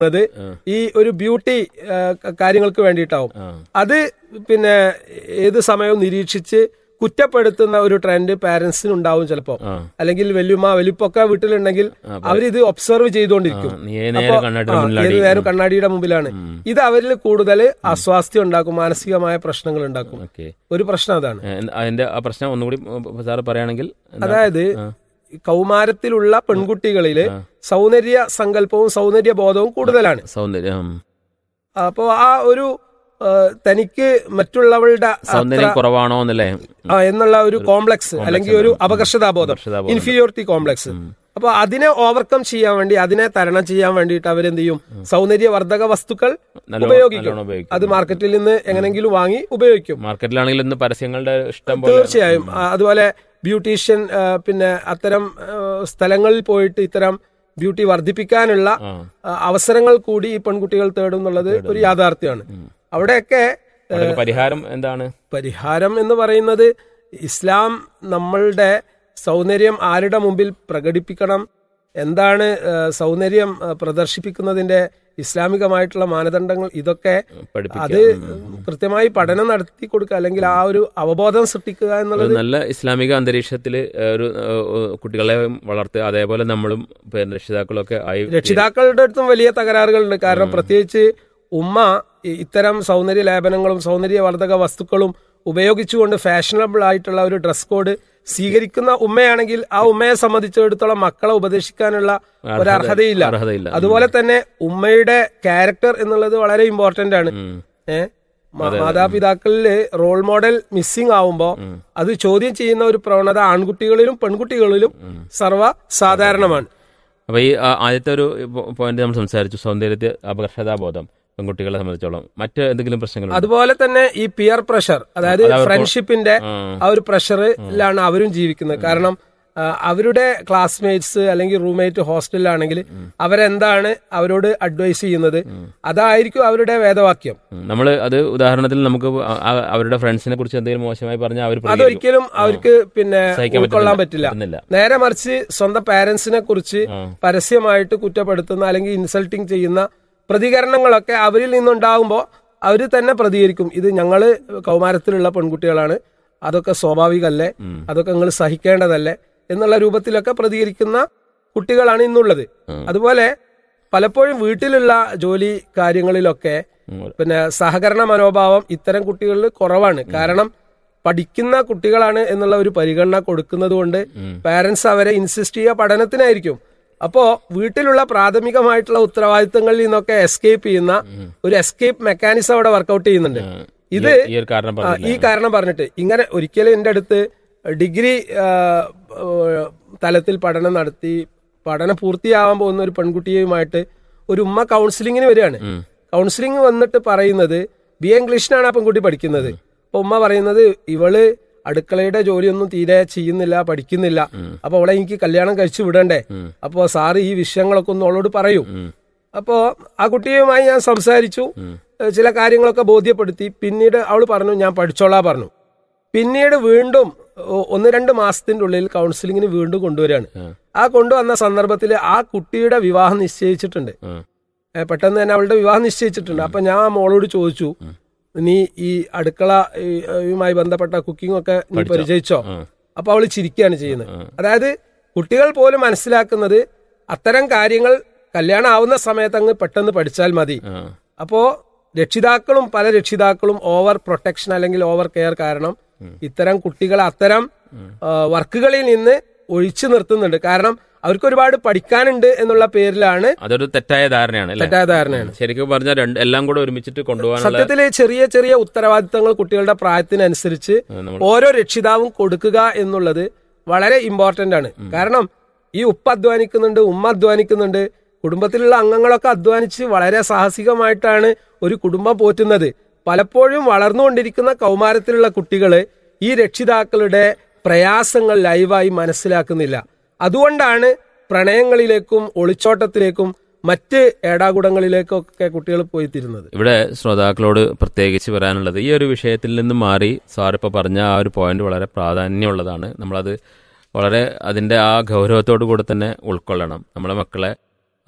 അത് ഈ ഒരു ബ്യൂട്ടി ആ, ക- കാര്യങ്ങൾക്ക് വേണ്ടിയിട്ടാവും ആ. അത് പിന്നെ ഏത് സമയവും നിരീക്ഷിച്ച് കുറ്റപ്പെടുത്തുന്ന ഒരു ട്രെൻഡ് പാരന്റ്സിന് ഉണ്ടാവും ചിലപ്പോ ആ. അല്ലെങ്കിൽ വല്യമ്മ വലിപ്പൊക്കെ വീട്ടിലുണ്ടെങ്കിൽ അവരിത് ഒബ്സർവ് ചെയ്തുകൊണ്ടിരിക്കും നീ നേരെ അപ്പോ, കണ്ണാടിയുടെ ആ, മുന്നിലാടി. ഏത് നേരം കണ്ണാടിയുടെ മുമ്പിലാണ് ഇത് അവരിൽ കൂടുതൽ അസ്വാസ്ഥ്യം ഉണ്ടാക്കും മാനസികമായ പ്രശ്നങ്ങൾ ഉണ്ടാക്കും ഓക്കെ ഒരു പ്രശ്നം അതാണ് അതിന്റെ ആ പ്രശ്നം ഒന്നുകൂടി സാറ് പറയുകയാണെങ്കിൽ എന്താ? അതായത് ഈ കൗമാരത്തിലുള്ള പെൺകുട്ടികളില് സൗന്ദര്യ സങ്കല്പവും സൗന്ദര്യ ബോധവും കൂടുതലാണ് സൗന്ദര്യം അപ്പോൾ ആ ഒരു ആ, തനിക്ക് മറ്റുള്ളവരുടെ സൗന്ദര്യം അത്ര- കുറവാണോ എന്നല്ലേ ആ, എന്നുള്ള ഒരു കോംപ്ലക്സ് അല്ലെങ്കിൽ ഒരു അപകർഷതാബോധം അപകർഷതാബോധം. ഇൻഫീരിയോറിറ്റി കോംപ്ലക്സ് അപ്പൊ അതിനെ ഓവർകം ചെയ്യാൻ വേണ്ടി അതിനെ തരണം ചെയ്യാൻ വേണ്ടിയിട്ട് അവരെന്ത് ചെയ്യും സൗന്ദര്യവർദ്ധക വസ്തുക്കൾ നല്ലോണം- ഉപയോഗിക്കും നല്ലോണം ഉപയോഗിക്കും. അത് മാർക്കറ്റിൽ നിന്ന് എങ്ങനെങ്കിലും വാങ്ങി ഉപയോഗിക്കും മാർക്കറ്റിലാണെങ്കിൽ ഇന്ന് പരസ്യങ്ങളുടെ ഇഷ്ടം പോലെ തീർച്ചയായും ആ, അതുപോലെ ബ്യൂട്ടീഷ്യൻ ആ, പിന്നെ അത്തരം ആ, സ്ഥലങ്ങളിൽ പോയിട്ട് ഇത്തരം ബ്യൂട്ടി വർദ്ധിപ്പിക്കാനുള്ള ആ. ആ, അവസരങ്ങൾ കൂടി ഈ പെൺകുട്ടികൾ തേടും എന്നുള്ളത് ഒരു യാഥാർത്ഥ്യമാണ് അവിടെയൊക്കെ അവിടെയൊക്കെ പരിഹാരം എന്താണ് പരിഹാരം എന്ന് പറയുന്നത് ഇസ്ലാം നമ്മളുടെ സൗന്ദര്യം ആരുടെ മുമ്പിൽ പ്രകടിപ്പിക്കണം എന്താണ് ആ, സൗന്ദര്യം ആ, പ്രദർശിപ്പിക്കുന്നതിന്റെ ഇസ്ലാമികമായിട്ടുള്ള മാനദണ്ഡങ്ങൾ ഇതൊക്കെ അത് പഠിപ്പിക്കുക കൃത്യമായി പഠനം നടത്തി കൊടുക്കുക അല്ലെങ്കിൽ ആ ഒരു അവബോധം സൃഷ്ടിക്കുക എന്നുള്ളത് ഒരു നല്ല ഇസ്ലാമിക അന്തരീക്ഷത്തിൽ ഒരു ഏഹ്, കുട്ടികളെ വളർത്തുക അതേപോലെ നമ്മളും പിന്നെ രക്ഷിതാക്കളൊക്കെ ആയി രക്ഷിതാക്കളുടെ അടുത്തും വലിയ തകരാറുകളുണ്ട് കാരണം പ്രത്യേകിച്ച് ഉമ്മ ഇ- ഇത്തരം സൗന്ദര്യ ലേപനങ്ങളും സൗന്ദര്യവർദ്ധക വസ്തുക്കളും ഉപയോഗിച്ചുകൊണ്ട് ഫാഷനബിൾ ആയിട്ടുള്ള ഒരു ഡ്രസ് കോഡ് സ്വീകരിക്കുന്ന ഉമ്മയാണെങ്കിൽ ആ ഉമ്മയെ സംബന്ധിച്ചിടത്തോളം മക്കളെ ഉപദേശിക്കാനുള്ള ഒരു അർഹതയില്ല അർഹതയില്ല അതുപോലെ തന്നെ ഉമ്മയുടെ ക്യാരക്ടർ എന്നുള്ളത് വളരെ ഇമ്പോർട്ടന്റ് ആണ് ഉം. ഏ മ- മാതാപിതാക്കളില് റോൾ മോഡൽ മിസ്സിംഗ് ആവുമ്പോ അത് ചോദ്യം ചെയ്യുന്ന ഒരു പ്രവണത ആൺകുട്ടികളിലും പെൺകുട്ടികളിലും സർവ്വ സാധാരണമാണ് അപ്പൊ ഈ ആ, ആദ്യത്തെ ഒരു പോയിന്റ് നമ്മൾ സംസാരിച്ചു സൗന്ദര്യത്തെ അപകർഷതാബോധം പെൺകുട്ടികളെ സംബന്ധിച്ചോളം മറ്റ് എന്തെങ്കിലും പ്രശ്നങ്ങളുണ്ടോ അതുപോലെ തന്നെ ഈ പിയർ പ്രഷർ അതായത് അത് അവർക്ക് ഫ്രണ്ട്ഷിപ്പിന്റെ ആ. ആ ഒരു പ്രഷറിലാണ് അവരും ജീവിക്കുന്നത് കാരണം ആ, അവരുടെ ക്ലാസ്മേറ്റ്സ് അല്ലെങ്കിൽ റൂംമേറ്റ് ഹോസ്റ്റലിലാണെങ്കിൽ അവരെന്താണ് അവരോട് അഡ്വൈസ് ചെയ്യുന്നത് അതായിരിക്കും അവരുടെ വേദവാക്യം നമ്മൾ അത് ഉദാഹരണത്തിൽ നമുക്ക് ആ- ആ- അവരുടെ ഫ്രണ്ട്സിനെ കുറിച്ച് എന്തെങ്കിലും മോശമായി പറഞ്ഞാൽ അവർ പ്രതികരിക്കും. അതൊരിക്കലും അവർക്ക് പിന്നെ സഹിക്കാൻ ഉൾക്കൊള്ളാൻ പറ്റുന്നില്ല. പറ്റില്ല പറ്റുന്നില്ല. നേരെ മറിച്ച് സ്വന്തം പാരന്റ്സിനെ കുറിച്ച് ആ. പരസ്യമായിട്ട് കുറ്റപ്പെടുത്തുന്ന അല്ലെങ്കിൽ ഇൻസൾട്ടിങ് ചെയ്യുന്ന പ്രതികരണങ്ങളൊക്കെ അവരിൽ നിന്നുണ്ടാകുമ്പോൾ അവർ തന്നെ പ്രതികരിക്കും ഇത് ഞങ്ങള് കൗമാരത്തിലുള്ള പെൺകുട്ടികളാണ് അതൊക്കെ സ്വാഭാവികമല്ലേ അതൊക്കെ നിങ്ങൾ സഹിക്കേണ്ടതല്ലേ എന്നുള്ള രൂപത്തിലൊക്കെ പ്രതികരിക്കുന്ന കുട്ടികളാണ് ഇന്നുള്ളത് അതുപോലെ പലപ്പോഴും വീട്ടിലുള്ള ജോലി കാര്യങ്ങളിലൊക്കെ ഉം. പിന്നെ സഹകരണ മനോഭാവം ഇത്തരം കുട്ടികളിൽ കുറവാണ് കാരണം പഠിക്കുന്ന കുട്ടികളാണ് എന്നുള്ള ഒരു പരിഗണന കൊടുക്കുന്നത് കൊണ്ട് പാരന്റ്സ് അവരെ ഇൻസിസ്റ്റ് ചെയ്യുക പഠനത്തിനായിരിക്കും അപ്പോ വീട്ടിലുള്ള പ്രാഥമികമായിട്ടുള്ള ഉത്തരവാദിത്തങ്ങളിൽ നിന്നൊക്കെ എസ്കേപ്പ് ചെയ്യുന്ന ഒരു എസ്കേപ്പ് മെക്കാനിസം അവിടെ വർക്കൗട്ട് ചെയ്യുന്നുണ്ട് ഇത് ഈ- ഈ ഒരു കാരണം ആ, പറഞ്ഞില്ല ഈ കാരണം പറഞ്ഞിട്ട് ഇങ്ങനെ ഒരിക്കലും എൻ്റെ അടുത്ത് ഡിഗ്രി ആ, ആ, തലത്തിൽ പഠനം നടത്തി പഠനം പൂർത്തിയാവാൻ പോകുന്ന ഒരു പെൺകുട്ടിയുമായിട്ട് ഒരു ഉമ്മ കൗൺസിലിങ്ങിന് വരികയാണ് കൗൺസിലിംഗ് വന്നിട്ട് പറയുന്നത് ബി എ ഇംഗ്ലീഷിനാണ് ആ പെൺകുട്ടി പഠിക്കുന്നത് അപ്പൊ ഉമ്മ പറയുന്നത് ഇവള് അടുക്കളയുടെ ജോലിയൊന്നും തീരെ ചെയ്യുന്നില്ല പഠിക്കുന്നില്ല അപ്പൊ അവളെ എനിക്ക് കല്യാണം കഴിച്ചു വിടണ്ടേ അപ്പോ സാറ് ഈ വിഷയങ്ങളൊക്കെ ഒന്ന് അവളോട് പറയൂ അപ്പോ ആ കുട്ടിയുമായി ഞാൻ സംസാരിച്ചു ഏഹ് ചില കാര്യങ്ങളൊക്കെ ബോധ്യപ്പെടുത്തി പിന്നീട് അവൾ പറഞ്ഞു ഞാൻ പഠിച്ചോളാ പറഞ്ഞു പിന്നീട് വീണ്ടും ഒ- ഒന്ന് രണ്ട് മാസത്തിന്റെ ഉള്ളിൽ കൗൺസിലിങ്ങിന് വീണ്ടും കൊണ്ടുവരികയാണ് ആ കൊണ്ടുവന്ന സന്ദർഭത്തിൽ ആ കുട്ടിയുടെ വിവാഹം നിശ്ചയിച്ചിട്ടുണ്ട് ആ. ഏഹ് പെട്ടെന്ന് തന്നെ അവളുടെ വിവാഹം നിശ്ചയിച്ചിട്ടുണ്ട് അപ്പൊ ഞാൻ ആ മോളോട് ചോദിച്ചു നീ ഈ അടുക്കള ഈ- യുമായി ബന്ധപ്പെട്ട കുക്കിംഗ് ഒക്കെ നീ പരിചയിച്ചോ അപ്പൊ അവള് ചിരിക്കുകയാണ് ചെയ്യുന്നത് അതായത് കുട്ടികൾ പോലും മനസ്സിലാക്കുന്നത് അത്തരം കാര്യങ്ങൾ കല്യാണം ആവുന്ന സമയത്ത് അങ്ങ് പെട്ടെന്ന് പഠിച്ചാൽ മതി ആ. അപ്പോ രക്ഷിതാക്കളും പല രക്ഷിതാക്കളും ഓവർ പ്രൊട്ടക്ഷൻ അല്ലെങ്കിൽ ഓവർ കെയർ കാരണം ഇത്തരം കുട്ടികളെ അത്തരം ആ, വർക്കുകളിൽ നിന്ന് ഒഴിച്ചു നിർത്തുന്നുണ്ട് കാരണം അവർക്ക് ഒരുപാട് പഠിക്കാനുണ്ട് എന്നുള്ള പേരിലാണ് അതൊരു തെറ്റായ ധാരണയാണ് അല്ലേ തെറ്റായ ധാരണയാണ് ശരിക്കും പറഞ്ഞാൽ രണ്ട് എല്ലാം കൂടെ ഒരുമിച്ചിട്ട് കൊണ്ടുപോകാനുള്ള സത്യത്തില് ചെറിയ ചെറിയ ഉത്തരവാദിത്തങ്ങൾ കുട്ടികളുടെ പ്രായത്തിനനുസരിച്ച് നമ്മൾ ഓരോ രക്ഷിതാവും കൊടുക്കുക എന്നുള്ളത് വളരെ ഇമ്പോർട്ടന്റ് ആണ് കാരണം ഈ ഉപ്പ അധ്വാനിക്കുന്നുണ്ട് ഉമ്മ അധ്വാനിക്കുന്നുണ്ട് കുടുംബത്തിലുള്ള അംഗങ്ങളൊക്കെ അധ്വാനിച്ച് വളരെ സാഹസികമായിട്ടാണ് ഒരു കുടുംബം പോറ്റുന്നത് പലപ്പോഴും വളർന്നുകൊണ്ടിരിക്കുന്ന കൗമാരത്തിലുള്ള കുട്ടികള് ഈ രക്ഷിതാക്കളുടെ പ്രയാസങ്ങൾ ലൈവായി മനസ്സിലാക്കുന്നില്ല അതുകൊണ്ടാണ് പ്രണയങ്ങളിലേക്കും ഒളിച്ചോട്ടത്തിലേക്കും മറ്റ് ഏടാകുടങ്ങളിലേക്കൊക്കെ കുട്ടികൾ പോയിത്തീരുന്നത് ഇവിടെ ശ്രോതാക്കളോട് പ്രത്യേകിച്ച് പറയാനുള്ളത് ഈ ഒരു വിഷയത്തിൽ നിന്ന് മാറി സാർ ഇപ്പോൾ പറഞ്ഞ ആ ഒരു പോയിന്റ് വളരെ പ്രാധാന്യമുള്ളതാണ് നമ്മളത് വളരെ അതിൻ്റെ ആ ഗൗരവത്തോടു കൂടെ തന്നെ ഉൾക്കൊള്ളണം നമ്മളെ മക്കളെ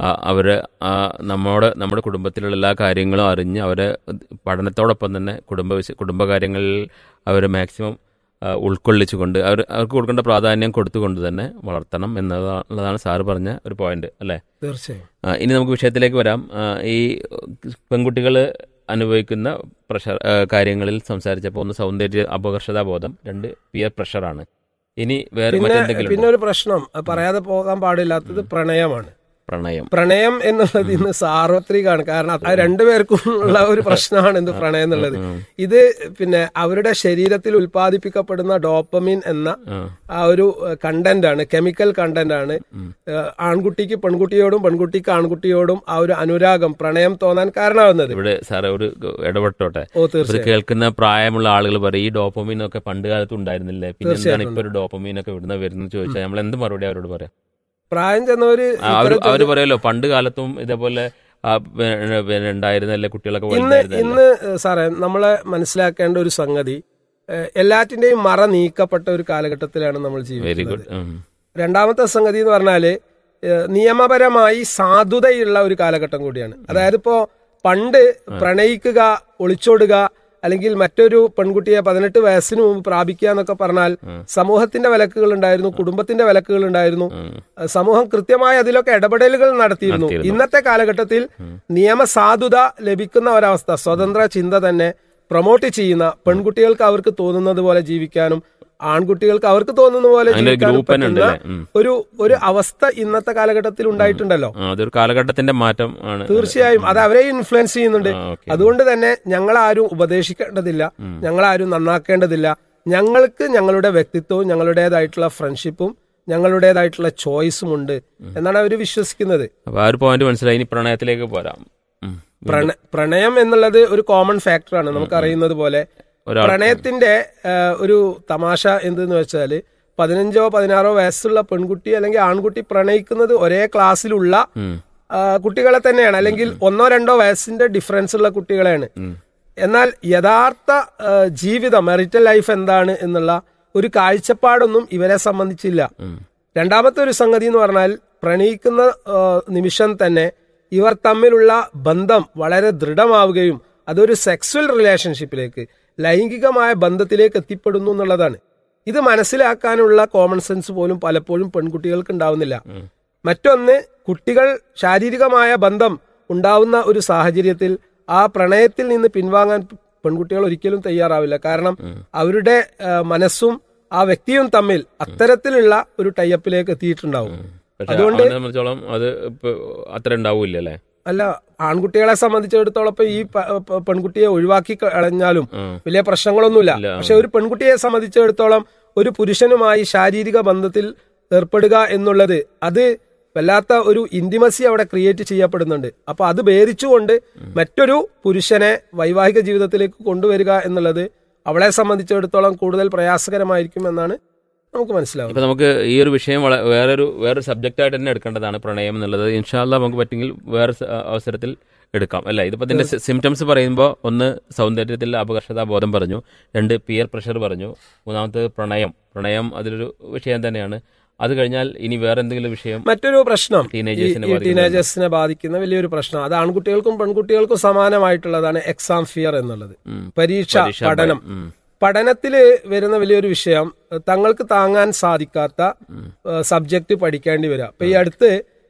ആ, അവര് ആ, നമ്മോട് നമ്മുടെ കുടുംബത്തിലുള്ള എല്ലാ കാര്യങ്ങളും അറിഞ്ഞ് അവരെ പഠനത്തോടൊപ്പം തന്നെ കുടുംബ വിശ- കുടുംബകാര്യങ്ങളിൽ അവർ മാക്സിമം ആ, ഉൾക്കൊള്ളിച്ചുകൊണ്ട് അവർ അവർക്ക് കൊടുക്കേണ്ട പ്രാധാന്യം കൊടുത്തുകൊണ്ട് തന്നെ വളർത്തണം എന്നുള്ളതാണ് സാറ് പറഞ്ഞ ഒരു പോയിന്റ് അല്ലേ തീർച്ചയായും ആ, ഇനി നമുക്ക് വിഷയത്തിലേക്ക് വരാം ആ, ഈ പെൺകുട്ടികൾ അനുഭവിക്കുന്ന പ്രഷർ ആ, കാര്യങ്ങളിൽ സംസാരിച്ചപ്പോൾ ഒന്ന് സൗന്ദര്യ അപകർഷതാബോധം രണ്ട് പിയർ പ്രഷറാണ് ഇനി വേറെ പിന്നെ മറ്റെന്തെങ്കിലും പിന്നെ ഉണ്ടോ? ഒരു പ്രശ്നം അത് പറയാതെ പോകാൻ പാടില്ലാത്തത് പ്രണയമാണ് പ്രണയം പ്രണയം എന്നുള്ളത് ഇന്ന് സാർവത്രികമാണ് കാരണം അത് രണ്ടുപേർക്കും ഉള്ള ഒരു പ്രശ്നമാണ് എന്ത് പ്രണയം എന്നുള്ളത് ഇത് പിന്നെ അവരുടെ ശരീരത്തിൽ ഉൽപ്പാദിപ്പിക്കപ്പെടുന്ന ഡോപ്പമിൻ എന്ന ആ. ആ ഒരു കണ്ടന്റ് ആണ് കെമിക്കൽ കണ്ടന്റ് ആണ് ഏഹ് ആൺകുട്ടിക്ക് പെൺകുട്ടിയോടും പെൺകുട്ടിക്ക് ആൺകുട്ടിയോടും ആ ഒരു അനുരാഗം പ്രണയം തോന്നാൻ കാരണമാകുന്നത് ഇവിടെ സാറേ ഒരു ഇടപെട്ടോട്ടെ ഓ ഇത് തീർച്ചയായും കേൾക്കുന്ന പ്രായമുള്ള ആളുകൾ പറയും ഈ ഡോപ്പമീൻ ഒക്കെ പണ്ട് കാലത്ത് ഉണ്ടായിരുന്നില്ലേ പിന്നെ എന്താണ് ഇപ്പൊ ഒരു ഡോപ്പമീൻ ഒക്കെ ഇവിടുന്ന് വരുന്നത് ചോദിച്ചാൽ നമ്മൾ എന്ത് മറുപടി അവരോട് പറയാം പ്രായം ചെന്നവര് ആ, അവര് അവര് പറയല്ലോ പണ്ട് കാലത്തും ഇതേപോലെ ആ, പിന്നെ പിന്നെ ഉണ്ടായിരുന്നല്ലേ കുട്ടികളൊക്കെ ഇന്ന് വലുതായിരുന്നല്ലേ ഇന്ന് സാറേ നമ്മളെ മനസ്സിലാക്കേണ്ട ഒരു സംഗതി ഏഹ് എല്ലാറ്റിന്റെയും മറ നീക്കപ്പെട്ട ഒരു കാലഘട്ടത്തിലാണ് നമ്മൾ വെരി ജീവിക്കുന്നത് ഗുഡ് രണ്ടാമത്തെ സംഗതി എന്ന് പറഞ്ഞാല് ഏഹ് നിയമപരമായി സാധുതയുള്ള ഒരു കാലഘട്ടം കൂടിയാണ് അതായത് ഇപ്പോ പണ്ട് പ്രണയിക്കുക ഒളിച്ചോടുക അല്ലെങ്കിൽ മറ്റൊരു പെൺകുട്ടിയെ പതിനെട്ട് വയസ്സിന് മുമ്പ് പ്രാപിക്കുക എന്നൊക്കെ പറഞ്ഞാൽ സമൂഹത്തിന്റെ വിലക്കുകൾ ഉണ്ടായിരുന്നു കുടുംബത്തിന്റെ വിലക്കുകൾ ഉണ്ടായിരുന്നു ഏഹ് സമൂഹം കൃത്യമായി അതിലൊക്കെ ഇടപെടലുകൾ നടത്തിയിരുന്നു നടത്തിയിരുന്നു. ഇന്നത്തെ കാലഘട്ടത്തിൽ നിയമസാധുത ലഭിക്കുന്ന ഒരവസ്ഥ സ്വതന്ത്ര ചിന്ത തന്നെ പ്രൊമോട്ട് ചെയ്യുന്ന പെൺകുട്ടികൾക്ക് അവർക്ക് തോന്നുന്നത് പോലെ ജീവിക്കാനും ആൺകുട്ടികൾക്ക് അവർക്ക് തോന്നുന്ന പോലെ അങ്ങനെ ഒരു ജീവിക്കാനും ഗ്രൂപ്പ് തന്നെ പറ്റുന്ന ഉണ്ടല്ലേ ഉം. ഒരു ഒരു അവസ്ഥ ഇന്നത്തെ കാലഘട്ടത്തിൽ ഉണ്ടായിട്ടുണ്ടല്ലോ ആ, അതൊരു കാലഘട്ടത്തിന്റെ മാറ്റം ആണ് തീർച്ചയായും അത് അവരെ ഇൻഫ്ലുവൻസ് ചെയ്യുന്നുണ്ട് ആ, ഓക്കേ. അതുകൊണ്ട് തന്നെ ഞങ്ങളാരും ഉപദേശിക്കേണ്ടതില്ല ഞങ്ങളാരും നന്നാക്കേണ്ടതില്ല ഞങ്ങൾക്ക് ഞങ്ങളുടെ വ്യക്തിത്വവും ഞങ്ങളുടേതായിട്ടുള്ള ഫ്രണ്ട്ഷിപ്പും ഞങ്ങളുടേതായിട്ടുള്ള ചോയ്സും ഉണ്ട് എന്നാണ് അവർ വിശ്വസിക്കുന്നത് അപ്പൊ ആ ഒരു പോയിന്റ് മനസ്സിലായി ഇനി പ്രണയത്തിലേക്ക് പോരാം ഉം. പ്രണ- പ്രണയം എന്നുള്ളത് ഒരു കോമൺ ഫാക്ടറാണ് നമുക്ക് അറിയുന്നത് പോലെ ഒരാൾ പ്രണയത്തിന്റെ ആ, ഒരു തമാശ എന്തെന്ന് വെച്ചാല് പതിനഞ്ചോ പതിനാറോ വയസ്സുള്ള പെൺകുട്ടി അല്ലെങ്കിൽ ആൺകുട്ടി പ്രണയിക്കുന്നത് ഒരേ ക്ലാസ്സിലുള്ള ഉം. ആ, കുട്ടികളെ തന്നെയാണ് അല്ലെങ്കിൽ ഒന്നോ രണ്ടോ വയസ്സിന്റെ ഡിഫറൻസ് ഉള്ള കുട്ടികളെയാണ് ഉം. എന്നാൽ യഥാർത്ഥ ആ, ജീവിതം മെറിറ്റൽ ലൈഫ് എന്താണ് എന്നുള്ള ഒരു കാഴ്ചപ്പാടൊന്നും ഇവരെ സംബന്ധിച്ചില്ല ഉം. രണ്ടാമത്തെ ഒരു സംഗതി എന്ന് പറഞ്ഞാൽ പ്രണയിക്കുന്ന ആ, നിമിഷം തന്നെ ഇവർ തമ്മിലുള്ള ബന്ധം വളരെ ദൃഢമാവുകയും അതൊരു സെക്സ്വൽ റിലേഷൻഷിപ്പിലേക്ക് ലൈംഗികമായ ബന്ധത്തിലേക്ക് എത്തിപ്പെടുന്നു എന്നുള്ളതാണ് ഇത് മനസ്സിലാക്കാനുള്ള കോമൺ സെൻസ് പോലും പലപ്പോഴും പെൺകുട്ടികൾക്ക് ഉണ്ടാവുന്നില്ല മറ്റൊന്ന് കുട്ടികൾ ശാരീരികമായ ബന്ധം ഉണ്ടാവുന്ന ഒരു സാഹചര്യത്തിൽ ആ പ്രണയത്തിൽ നിന്ന് പിൻവാങ്ങാൻ പെൺകുട്ടികൾ ഒരിക്കലും തയ്യാറാവില്ല കാരണം അവരുടെ ആ, മനസ്സും ആ വ്യക്തിയും തമ്മിൽ അത്തരത്തിലുള്ള ഒരു ടൈപ്പിലേക്ക് എത്തിയിട്ടുണ്ടാവും പക്ഷെ അതുകൊണ്ട് അവനെ സംബന്ധിച്ചോളം അത് ഇപ്പൊ അത്ര ഉണ്ടാവൂല അല്ലേ അല്ല ആൺകുട്ടികളെ സംബന്ധിച്ചിടത്തോളം ഇപ്പൊ ഈ പ- പ- പെൺകുട്ടിയെ ഒഴിവാക്കി കളഞ്ഞാലും ഉം. വലിയ പ്രശ്നങ്ങളൊന്നുമില്ല ഇല്ല. പക്ഷെ ഒരു പെൺകുട്ടിയെ സംബന്ധിച്ചിടത്തോളം ഒരു പുരുഷനുമായി ശാരീരിക ബന്ധത്തിൽ ഏർപ്പെടുക എന്നുള്ളത് അത് വല്ലാത്ത ഒരു ഇന്റിമസി അവിടെ ക്രിയേറ്റ് ചെയ്യപ്പെടുന്നുണ്ട് അപ്പൊ അത് ഭേദിച്ചുകൊണ്ട് മറ്റൊരു പുരുഷനെ വൈവാഹിക ജീവിതത്തിലേക്ക് കൊണ്ടുവരിക എന്നുള്ളത് അവളെ സംബന്ധിച്ചിടത്തോളം കൂടുതൽ പ്രയാസകരമായിരിക്കും എന്നാണ് നമുക്ക് മനസ്സിലാവുന്നത് ഇപ്പൊ നമുക്ക് ഈ ഒരു വിഷയം വള- വേറൊരു വേറൊരു സബ്ജക്റ്റ് ആയിട്ട് തന്നെ എടുക്കേണ്ടതാണ് പ്രണയം എന്നുള്ളത് ഇൻഷാല്ല നമുക്ക് പറ്റുമെങ്കിൽ വേറെ സ- അവസരത്തിൽ എടുക്കാം അല്ല ഇതിപ്പോ ഇതിന്റെ സിംറ്റംസ് പറയുമ്പോൾ ഒന്ന് സൗന്ദര്യത്തിൽ അപകർഷതാ ബോധം പറഞ്ഞു രണ്ട് പിയർ പ്രഷർ പറഞ്ഞു മൂന്നാമത്തെ പ്രണയം പ്രണയം അതിലൊരു വിഷയം തന്നെയാണ് അത് കഴിഞ്ഞാൽ ഇനി വേറെ എന്തെങ്കിലും വിഷയം മറ്റൊരു പ്രശ്നം ഈ ടീനേജേഴ്സിനെ ഈ ബാധിക്കുന്ന ടീനേജേഴ്സിനെ ബാധിക്കുന്ന വലിയൊരു പ്രശ്നം അത് ആൺകുട്ടികൾക്കും പെൺകുട്ടികൾക്കും സമാനമായിട്ടുള്ളതാണ് എക്സാം ഫിയർ എന്നുള്ളത് ഉം. പരീക്ഷ പരീക്ഷാ പഠനം ഭയം. ഉം. പഠനത്തിൽ വരുന്ന വലിയൊരു വിഷയം തങ്ങൾക്ക് താങ്ങാൻ സാധിക്കാത്ത സബ്ജക്റ്റ് പഠിക്കേണ്ടി വരിക അപ്പൊ ഈ അടുത്ത്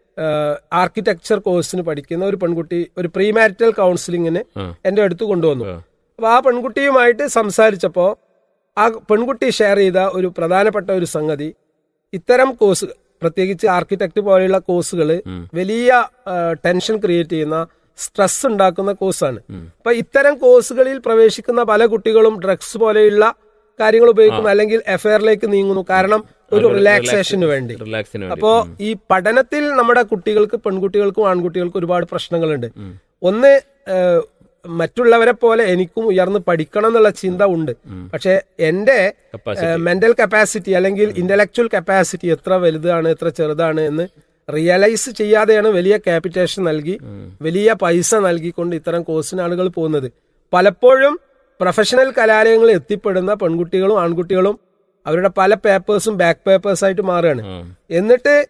ആർക്കിടെക്ചർ കോഴ്സിന് പഠിക്കുന്ന ഒരു പെൺകുട്ടി ഒരു പ്രീ മാരിറ്റൽ കൗൺസിലിങ്ങിന് ഉം. എന്റെ അടുത്ത് കൊണ്ടുവന്നു ഉം. അപ്പൊ ആ പെൺകുട്ടിയുമായിട്ട് സംസാരിച്ചപ്പോ ആ പെൺകുട്ടി ഷെയർ ചെയ്ത ഒരു പ്രധാനപ്പെട്ട ഒരു സംഗതി ഇത്തരം കോഴ്സ് പ്രത്യേകിച്ച് ആർക്കിടെക്ട് പോലെയുള്ള കോഴ്സുകൾ വലിയ ടെൻഷൻ ക്രിയേറ്റ് ചെയ്യുന്ന സ്ട്രെസ് ഉണ്ടാക്കുന്ന കോഴ്സാണ് അപ്പൊ ഇത്തരം കോഴ്സുകളിൽ പ്രവേശിക്കുന്ന പല കുട്ടികളും ഡ്രഗ്സ് പോലെയുള്ള കാര്യങ്ങൾ ഉപയോഗിക്കുന്നു അല്ലെങ്കിൽ എഫയറിലേക്ക് നീങ്ങുന്നു കാരണം ഒരു റിലാക്സേഷന് വേണ്ടി റിലാക്സിന് വേണ്ടി അപ്പോ ഈ പഠനത്തിൽ നമ്മുടെ കുട്ടികൾക്ക് പെൺകുട്ടികൾക്കും ആൺകുട്ടികൾക്കും ഒരുപാട് പ്രശ്നങ്ങളുണ്ട് ഒന്ന് ഏഹ്, മറ്റുള്ളവരെ പോലെ എനിക്കും ഉയർന്ന് പഠിക്കണം എന്നുള്ള ചിന്ത ഉണ്ട് പക്ഷെ എന്റെ Capacity. മെന്റൽ കപ്പാസിറ്റി അല്ലെങ്കിൽ ഇന്റലക്ച്വൽ കപ്പാസിറ്റി എത്ര വലുതാണ് എത്ര ചെറുതാണ് എന്ന് റിയലൈസ് ചെയ്യാതെയാണ് വലിയ ക്യാപിറ്റേഷൻ നൽകി വലിയ പൈസ നൽകിക്കൊണ്ട് ഇത്തരം കോഴ്സിന് ആളുകൾ പോകുന്നത് പലപ്പോഴും പ്രൊഫഷണൽ കലാലയങ്ങളിൽ എത്തിപ്പെടുന്ന പെൺകുട്ടികളും ആൺകുട്ടികളും അവരുടെ പല പേപ്പേഴ്സും ബാക്ക് പേപ്പേഴ്സ് ആയിട്ട് മാറുകയാണ് ഉം. എന്നിട്ട്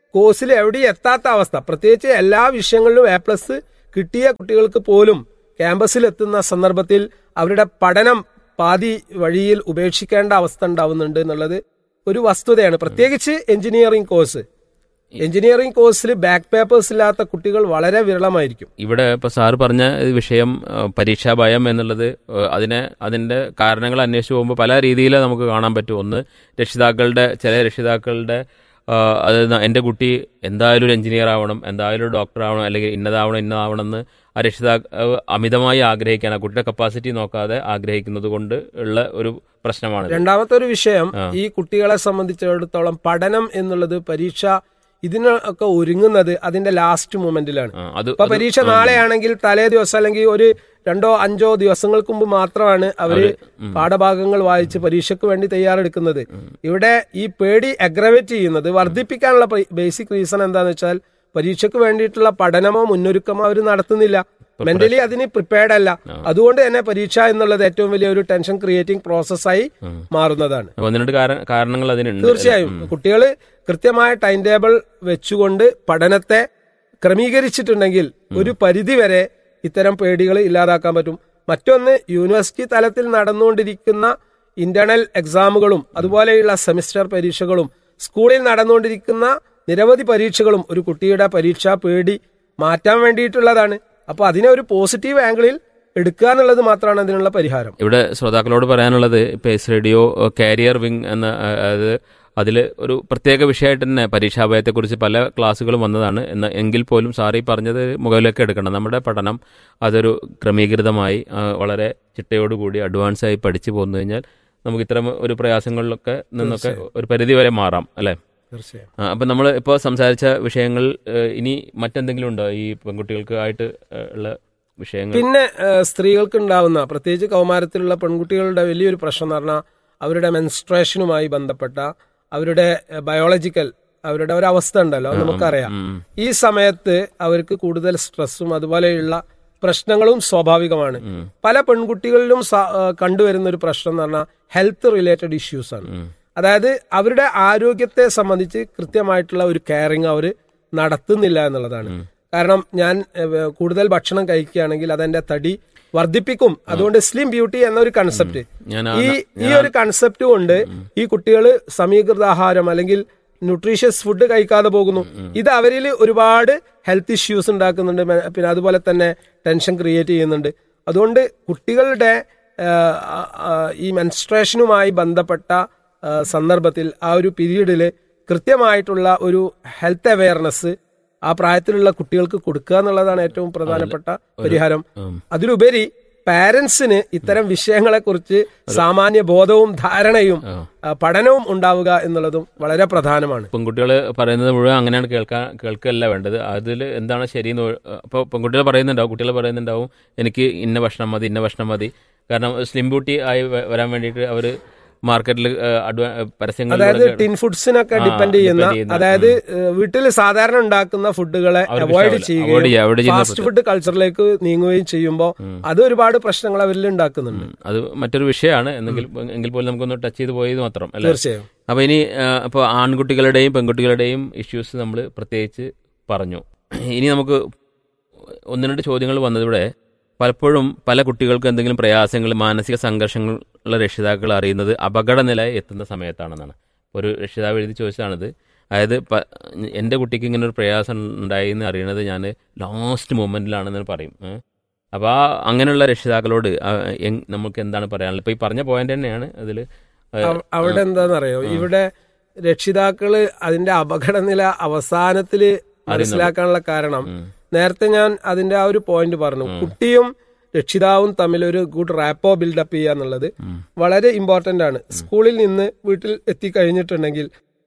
കോഴ്സിൽ എവിടെയും എത്താത്ത അവസ്ഥ പ്രത്യേകിച്ച് എല്ലാ വിഷയങ്ങളിലും എ പ്ലസ് കിട്ടിയ കുട്ടികൾക്ക് പോലും ക്യാമ്പസിൽ എത്തുന്ന സന്ദർഭത്തിൽ അവരുടെ പഠനം പാതി വഴിയിൽ ഉപേക്ഷിക്കേണ്ട അവസ്ഥ ഉണ്ടാവുന്നുണ്ട് എന്നുള്ളത് ഒരു വസ്തുതയാണ് പ്രത്യേകിച്ച് എഞ്ചിനീയറിംഗ് കോഴ്സ് എഞ്ചിനീയറിംഗ് കോഴ്സിൽ ബാക്ക് പേപ്പേഴ്സ് ഇല്ലാത്ത കുട്ടികൾ വളരെ വിരളമായിരിക്കും ഇവിടെ ഇപ്പൊ സാറ് പറഞ്ഞ ഈ വിഷയം ആ, പരീക്ഷാ ഭയം എന്നുള്ളത് ആ, അതിനെ അതിന്റെ കാരണങ്ങൾ അന്വേഷിച്ച് പോകുമ്പോൾ പല രീതിയിൽ നമുക്ക് കാണാൻ പറ്റും ഒന്ന് രക്ഷിതാക്കളുടെ ചില രക്ഷിതാക്കളുടെ ആ, അത് ന- എൻ്റെ കുട്ടി എന്തായാലും ഒരു എഞ്ചിനീയർ ആവണം എന്തായാലും ഒരു ഡോക്ടർ ആവണം അല്ലെങ്കിൽ ഇന്നതാവണം ഇന്നതാവണം എന്ന് ആ രക്ഷിതാ ആ, അമിതമായി ആഗ്രഹിക്കാൻ ആ കുട്ടിയുടെ കപ്പാസിറ്റി നോക്കാതെ ആഗ്രഹിക്കുന്നത് കൊണ്ട് ഉള്ള ഒരു പ്രശ്നമാണ് രണ്ടാമത്തെ ഒരു വിഷയം ഈ കുട്ടികളെ സംബന്ധിച്ചിടത്തോളം പഠനം എന്നുള്ളത് പരീക്ഷ ഇതിനൊക്കെ ഒരുങ്ങുന്നത് അതിന്റെ ലാസ്റ്റ് മൊമെന്റിലാണ് അത് ഇപ്പൊ പരീക്ഷ നാളെയാണെങ്കിൽ തലേ ദിവസം അല്ലെങ്കിൽ ഒരു രണ്ടോ അഞ്ചോ ദിവസങ്ങൾക്ക് മുമ്പ് മാത്രമാണ് അവര് പാഠഭാഗങ്ങൾ വായിച്ച് പരീക്ഷയ്ക്ക് വേണ്ടി തയ്യാറെടുക്കുന്നത് ഇവിടെ ഈ പേടി അഗ്രവേറ്റ് ചെയ്യുന്നത് വർദ്ധിപ്പിക്കാനുള്ള ബേസിക് റീസൺ എന്താന്ന് വെച്ചാൽ പരീക്ഷയ്ക്ക് വേണ്ടിയിട്ടുള്ള പഠനമോ മുന്നൊരുക്കമോ അവർ നടത്തുന്നില്ല മെന്റലി അതിന് പ്രിപ്പയർഡ് അല്ല അതുകൊണ്ട് തന്നെ പരീക്ഷ എന്നുള്ളത് ഏറ്റവും വലിയ ഒരു ടെൻഷൻ ക്രിയേറ്റിംഗ് പ്രോസസ്സായി മാറുന്നതാണ് ഒന്ന് രണ്ട് കാര- കാരണങ്ങൾ അതിനുണ്ട് തീർച്ചയായും കുട്ടികൾ കൃത്യമായ ടൈം ടേബിൾ വെച്ചുകൊണ്ട് പഠനത്തെ ക്രമീകരിച്ചിട്ടുണ്ടെങ്കിൽ ഒരു പരിധി വരെ ഇത്തരം പേടികൾ ഇല്ലാതാക്കാൻ പറ്റും മറ്റൊന്ന് യൂണിവേഴ്സിറ്റി തലത്തിൽ നടന്നുകൊണ്ടിരിക്കുന്ന ഇന്റേണൽ എക്സാമുകളും അതുപോലെയുള്ള സെമിസ്റ്റർ പരീക്ഷകളും സ്കൂളിൽ നടന്നുകൊണ്ടിരിക്കുന്ന നിരവധി പരീക്ഷകളും ഒരു കുട്ടിയുടെ പരീക്ഷാ പേടി മാറ്റാൻ വേണ്ടിയിട്ടുള്ളതാണ് അപ്പൊ അതിനെ ഒരു പോസിറ്റീവ് ആംഗിളിൽ എടുക്കുക എന്നുള്ളത് മാത്രമാണ് അതിനുള്ള പരിഹാരം ഇവിടെ ശ്രോതാക്കളോട് പറയാനുള്ളത് പേസ് റേഡിയോ കാരിയർ വിങ് എന്ന ആ, അത് അതിൽ ഒരു പ്രത്യേക വിഷയമായിട്ട് തന്നെ പരീക്ഷാഭയത്തെക്കുറിച്ച് പല ക്ലാസ്സുകളും വന്നതാണ് എന്ന എങ്കിൽ പോലും സാറി പറഞ്ഞത് മുകളിലേക്ക് എടുക്കണം നമ്മുടെ പഠനം അതൊരു ക്രമീകൃതമായി ആ, വളരെ ചിട്ടയോടുകൂടി അഡ്വാൻസ് ആയി പഠിച്ചു പോന്നു കഴിഞ്ഞാൽ നമുക്ക് ഇത്തരം ഒരു പ്രയാസങ്ങളിലൊക്കെ നിന്നൊക്കെ ഒരു പരിധി വരെ മാറാം അല്ലേ തീർച്ചയായും ആ, അപ്പം നമ്മൾ ഇപ്പോൾ സംസാരിച്ച വിഷയങ്ങൾ ഏഹ്, ഇനി മറ്റെന്തെങ്കിലും ഉണ്ടോ ഈ പെൺകുട്ടികൾക്ക് ആയിട്ട് ഏഹ്, ഉള്ള വിഷയങ്ങൾ പിന്നെ ഏഹ്, സ്ത്രീകൾക്ക് ഉണ്ടാവുന്ന പ്രത്യേകിച്ച് കൗമാരത്തിലുള്ള പെൺകുട്ടികളുടെ വലിയൊരു പ്രശ്നം എന്ന് പറഞ്ഞാൽ അവരുടെ മെൻസ്ട്രേഷനുമായി ബന്ധപ്പെട്ട അവരുടെ ബയോളജിക്കൽ അവരുടെ ഒരു അവസ്ഥ ഉണ്ടല്ലോ അത് നമുക്കറിയാം ഉം. ഈ സമയത്ത് അവർക്ക് കൂടുതൽ സ്ട്രെസ്സും അതുപോലെയുള്ള പ്രശ്നങ്ങളും സ്വാഭാവികമാണ് പല പെൺകുട്ടികളിലും സ- ഏഹ് കണ്ടുവരുന്ന ഒരു പ്രശ്നം എന്ന് പറഞ്ഞാൽ ഹെൽത്ത് റിലേറ്റഡ് ഇഷ്യൂസ് ആണ് അതായത് അവരുടെ ആരോഗ്യത്തെ സംബന്ധിച്ച് കൃത്യമായിട്ടുള്ള ഒരു കെയറിങ് അവർ നടത്തുന്നില്ല എന്നുള്ളതാണ് കാരണം ഞാൻ ഏഹ്, കൂടുതൽ ഭക്ഷണം കഴിക്കുകയാണെങ്കിൽ അതെന്റെ തടി വർദ്ധിപ്പിക്കും അതുകൊണ്ട് സ്ലിം ബ്യൂട്ടി എന്നൊരു കൺസെപ്റ്റ് ഞാൻ ഈ ഈ ഒരു കൺസെപ്റ്റ് കൊണ്ട് ഈ കുട്ടികൾ സമീകൃത ആഹാരം അല്ലെങ്കിൽ ന്യൂട്രീഷ്യസ് ഫുഡ് കഴിക്കാതെ പോകുന്നു ഇത് അവരിൽ ഒരുപാട് ഹെൽത്ത് ഇഷ്യൂസ് ഉണ്ടാക്കുന്നുണ്ട് മെ- പിന്നെ അതുപോലെ തന്നെ ടെൻഷൻ ക്രിയേറ്റ് ചെയ്യുന്നുണ്ട് അതുകൊണ്ട് കുട്ടികളുടെ ആ, ആ, ഈ മെൻസ്ട്രേഷനുമായി ബന്ധപ്പെട്ട ആ, സന്ദർഭത്തിൽ ആ ഒരു പീരീഡിൽ കൃത്യമായിട്ടുള്ള ഒരു ഹെൽത്ത് അവയർനെസ് ആ പ്രായത്തിലുള്ള കുട്ടികൾക്ക് കൊടുക്കുക എന്നുള്ളതാണ് ഏറ്റവും പ്രധാനപ്പെട്ട പരിഹാരം അതിലുപരി പാരന്റ്സിന് ഇത്തരം വിഷയങ്ങളെക്കുറിച്ച് സാമാന്യ ബോധവും ധാരണയും ആ, പഠനവും ഉണ്ടാവുക എന്നുള്ളതും വളരെ പ്രധാനമാണ് പെൺകുട്ടികൾ പറയുന്നത് മുഴുവൻ അങ്ങനെയാണ് കേൾക്കാൻ കേൾക്കുകയല്ല വേണ്ടത് അതിൽ എന്താണ് ശരിയെന്ന് അപ്പോൾ പെൺകുട്ടികൾ പറയുന്നുണ്ടാവും കുട്ടികൾ പറയുന്നുണ്ടാവും എനിക്ക് ഇന്ന ഭക്ഷണം മതി ഇന്ന ഭക്ഷണം മതി കാരണം സ്ലിം ബ്യൂട്ടി ആയി വ- വരാൻ വേണ്ടിയിട്ട് അവർ മാർക്കറ്റിൽ അഡ്വാ പരസ്യങ്ങൾ അതായത് ടിൻ ഫുഡ്സിനൊക്കെ ആ, ഡിപ്പെൻഡ് ചെയ്യുന്ന depend ചെയ്യുന്ന, അതായത് വീട്ടിൽ സാധാരണ ഉണ്ടാക്കുന്ന ഫുഡുകളെ അവർക്ക് അവോയ്ഡ് ഇഷ്ടമല്ല. Avoid ചെയ്യുക, avoid ചെയ്യുകയും ചെയ്യുന്ന ഫാസ്റ്റ് ഫുഡ് കൾച്ചറിലേക്ക് നീങ്ങുകയും ചെയ്യുമ്പോൾ അത് ഒരുപാട് പ്രശ്നങ്ങൾ അവരിൽ ഉണ്ടാക്കുന്നുണ്ട് അത് മറ്റൊരു വിഷയമാണ് എന്നെങ്കിൽ എങ്കിൽ പോലും നമുക്കൊന്ന് ടച്ച് ചെയ്ത് പോയത് മാത്രം അല്ലേ തീർച്ചയായും അപ്പോൾ ഇനി അപ്പോൾ ആൺകുട്ടികളുടെയും പെൺകുട്ടികളുടെയും ഇഷ്യൂസ് നമ്മൾ പ്രത്യേകിച്ച് പറഞ്ഞു ഇനി നമുക്ക് ഒന്ന് രണ്ട് ചോദ്യങ്ങൾ വന്നതിവിടെ പലപ്പോഴും പല കുട്ടികൾക്ക് എന്തെങ്കിലും പ്രയാസങ്ങൾ മാനസിക സംഘർഷങ്ങളുള്ള രക്ഷിതാക്കൾ അറിയുന്നത് അപകടനില എത്തുന്ന സമയത്താണെന്നാണ് ഒരു രക്ഷിതാവ് എഴുതി ചോദിച്ചതാണിത് അതായത് പ- എൻ്റെ കുട്ടിക്ക് ഇങ്ങനെ ഒരു പ്രയാസം ഉണ്ടായി എന്ന് അറിയണത് ഞാൻ ലാസ്റ്റ് മൊമെന്റിലാണെന്ന് പറയും ഏ. അപ്പോൾ ആ അങ്ങനെയുള്ള രക്ഷിതാക്കളോട് ആ, എങ്- നമുക്ക് എന്താണ് പറയാനുള്ളത് ഇപ്പോൾ ഈ പറഞ്ഞ പോയിന്റ് തന്നെയാണ് അതിൽ അവ- അവിടെ എന്താണെന്നറിയോ ഇവിടെ രക്ഷിതാക്കള് അതിന്റെ അപകടനില അവസാനത്തില് മനസ്സിലാക്കാനുള്ള കാരണം നേരത്തെ ഞാൻ അതിന്റെ ആ ഒരു പോയിന്റ് പറഞ്ഞു കുട്ടിയും രക്ഷിതാവും തമ്മിൽ ഒരു ഗുഡ് റാപ്പോ ബിൽഡപ്പ് ചെയ്യുക എന്നുള്ളത് വളരെ ഇമ്പോർട്ടന്റ് ആണ് സ്കൂളിൽ നിന്ന് വീട്ടിൽ എത്തിക്കഴിഞ്ഞിട്ടുണ്ടെങ്കിൽ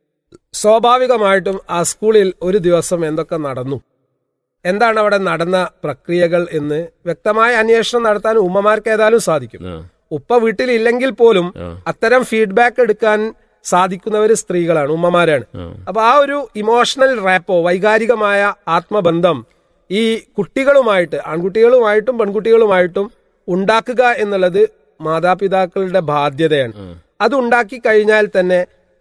സ്വാഭാവികമായിട്ടും ആ സ്കൂളിൽ ഒരു ദിവസം എന്തൊക്കെ നടന്നു എന്താണ് അവിടെ നടന്ന പ്രക്രിയകൾ എന്ന് വ്യക്തമായ അന്വേഷണം നടത്താൻ ഉമ്മമാർക്ക് ഏതായാലും സാധിക്കും ഉപ്പ വീട്ടിലില്ലെങ്കിൽ പോലും അത്തരം ഫീഡ്ബാക്ക് എടുക്കാൻ സാധിക്കുന്നവർ സ്ത്രീകളാണ് ഉമ്മമാരാണ് അപ്പൊ ആ ഒരു ഇമോഷണൽ റാപ്പോ വൈകാരികമായ ആത്മബന്ധം ഈ കുട്ടികളുമായിട്ട് ആൺകുട്ടികളുമായിട്ടും പെൺകുട്ടികളുമായിട്ടും ഉണ്ടാക്കുക എന്നുള്ളത് മാതാപിതാക്കളുടെ ബാധ്യതയാണ് അത് ഉണ്ടാക്കി കഴിഞ്ഞാൽ തന്നെ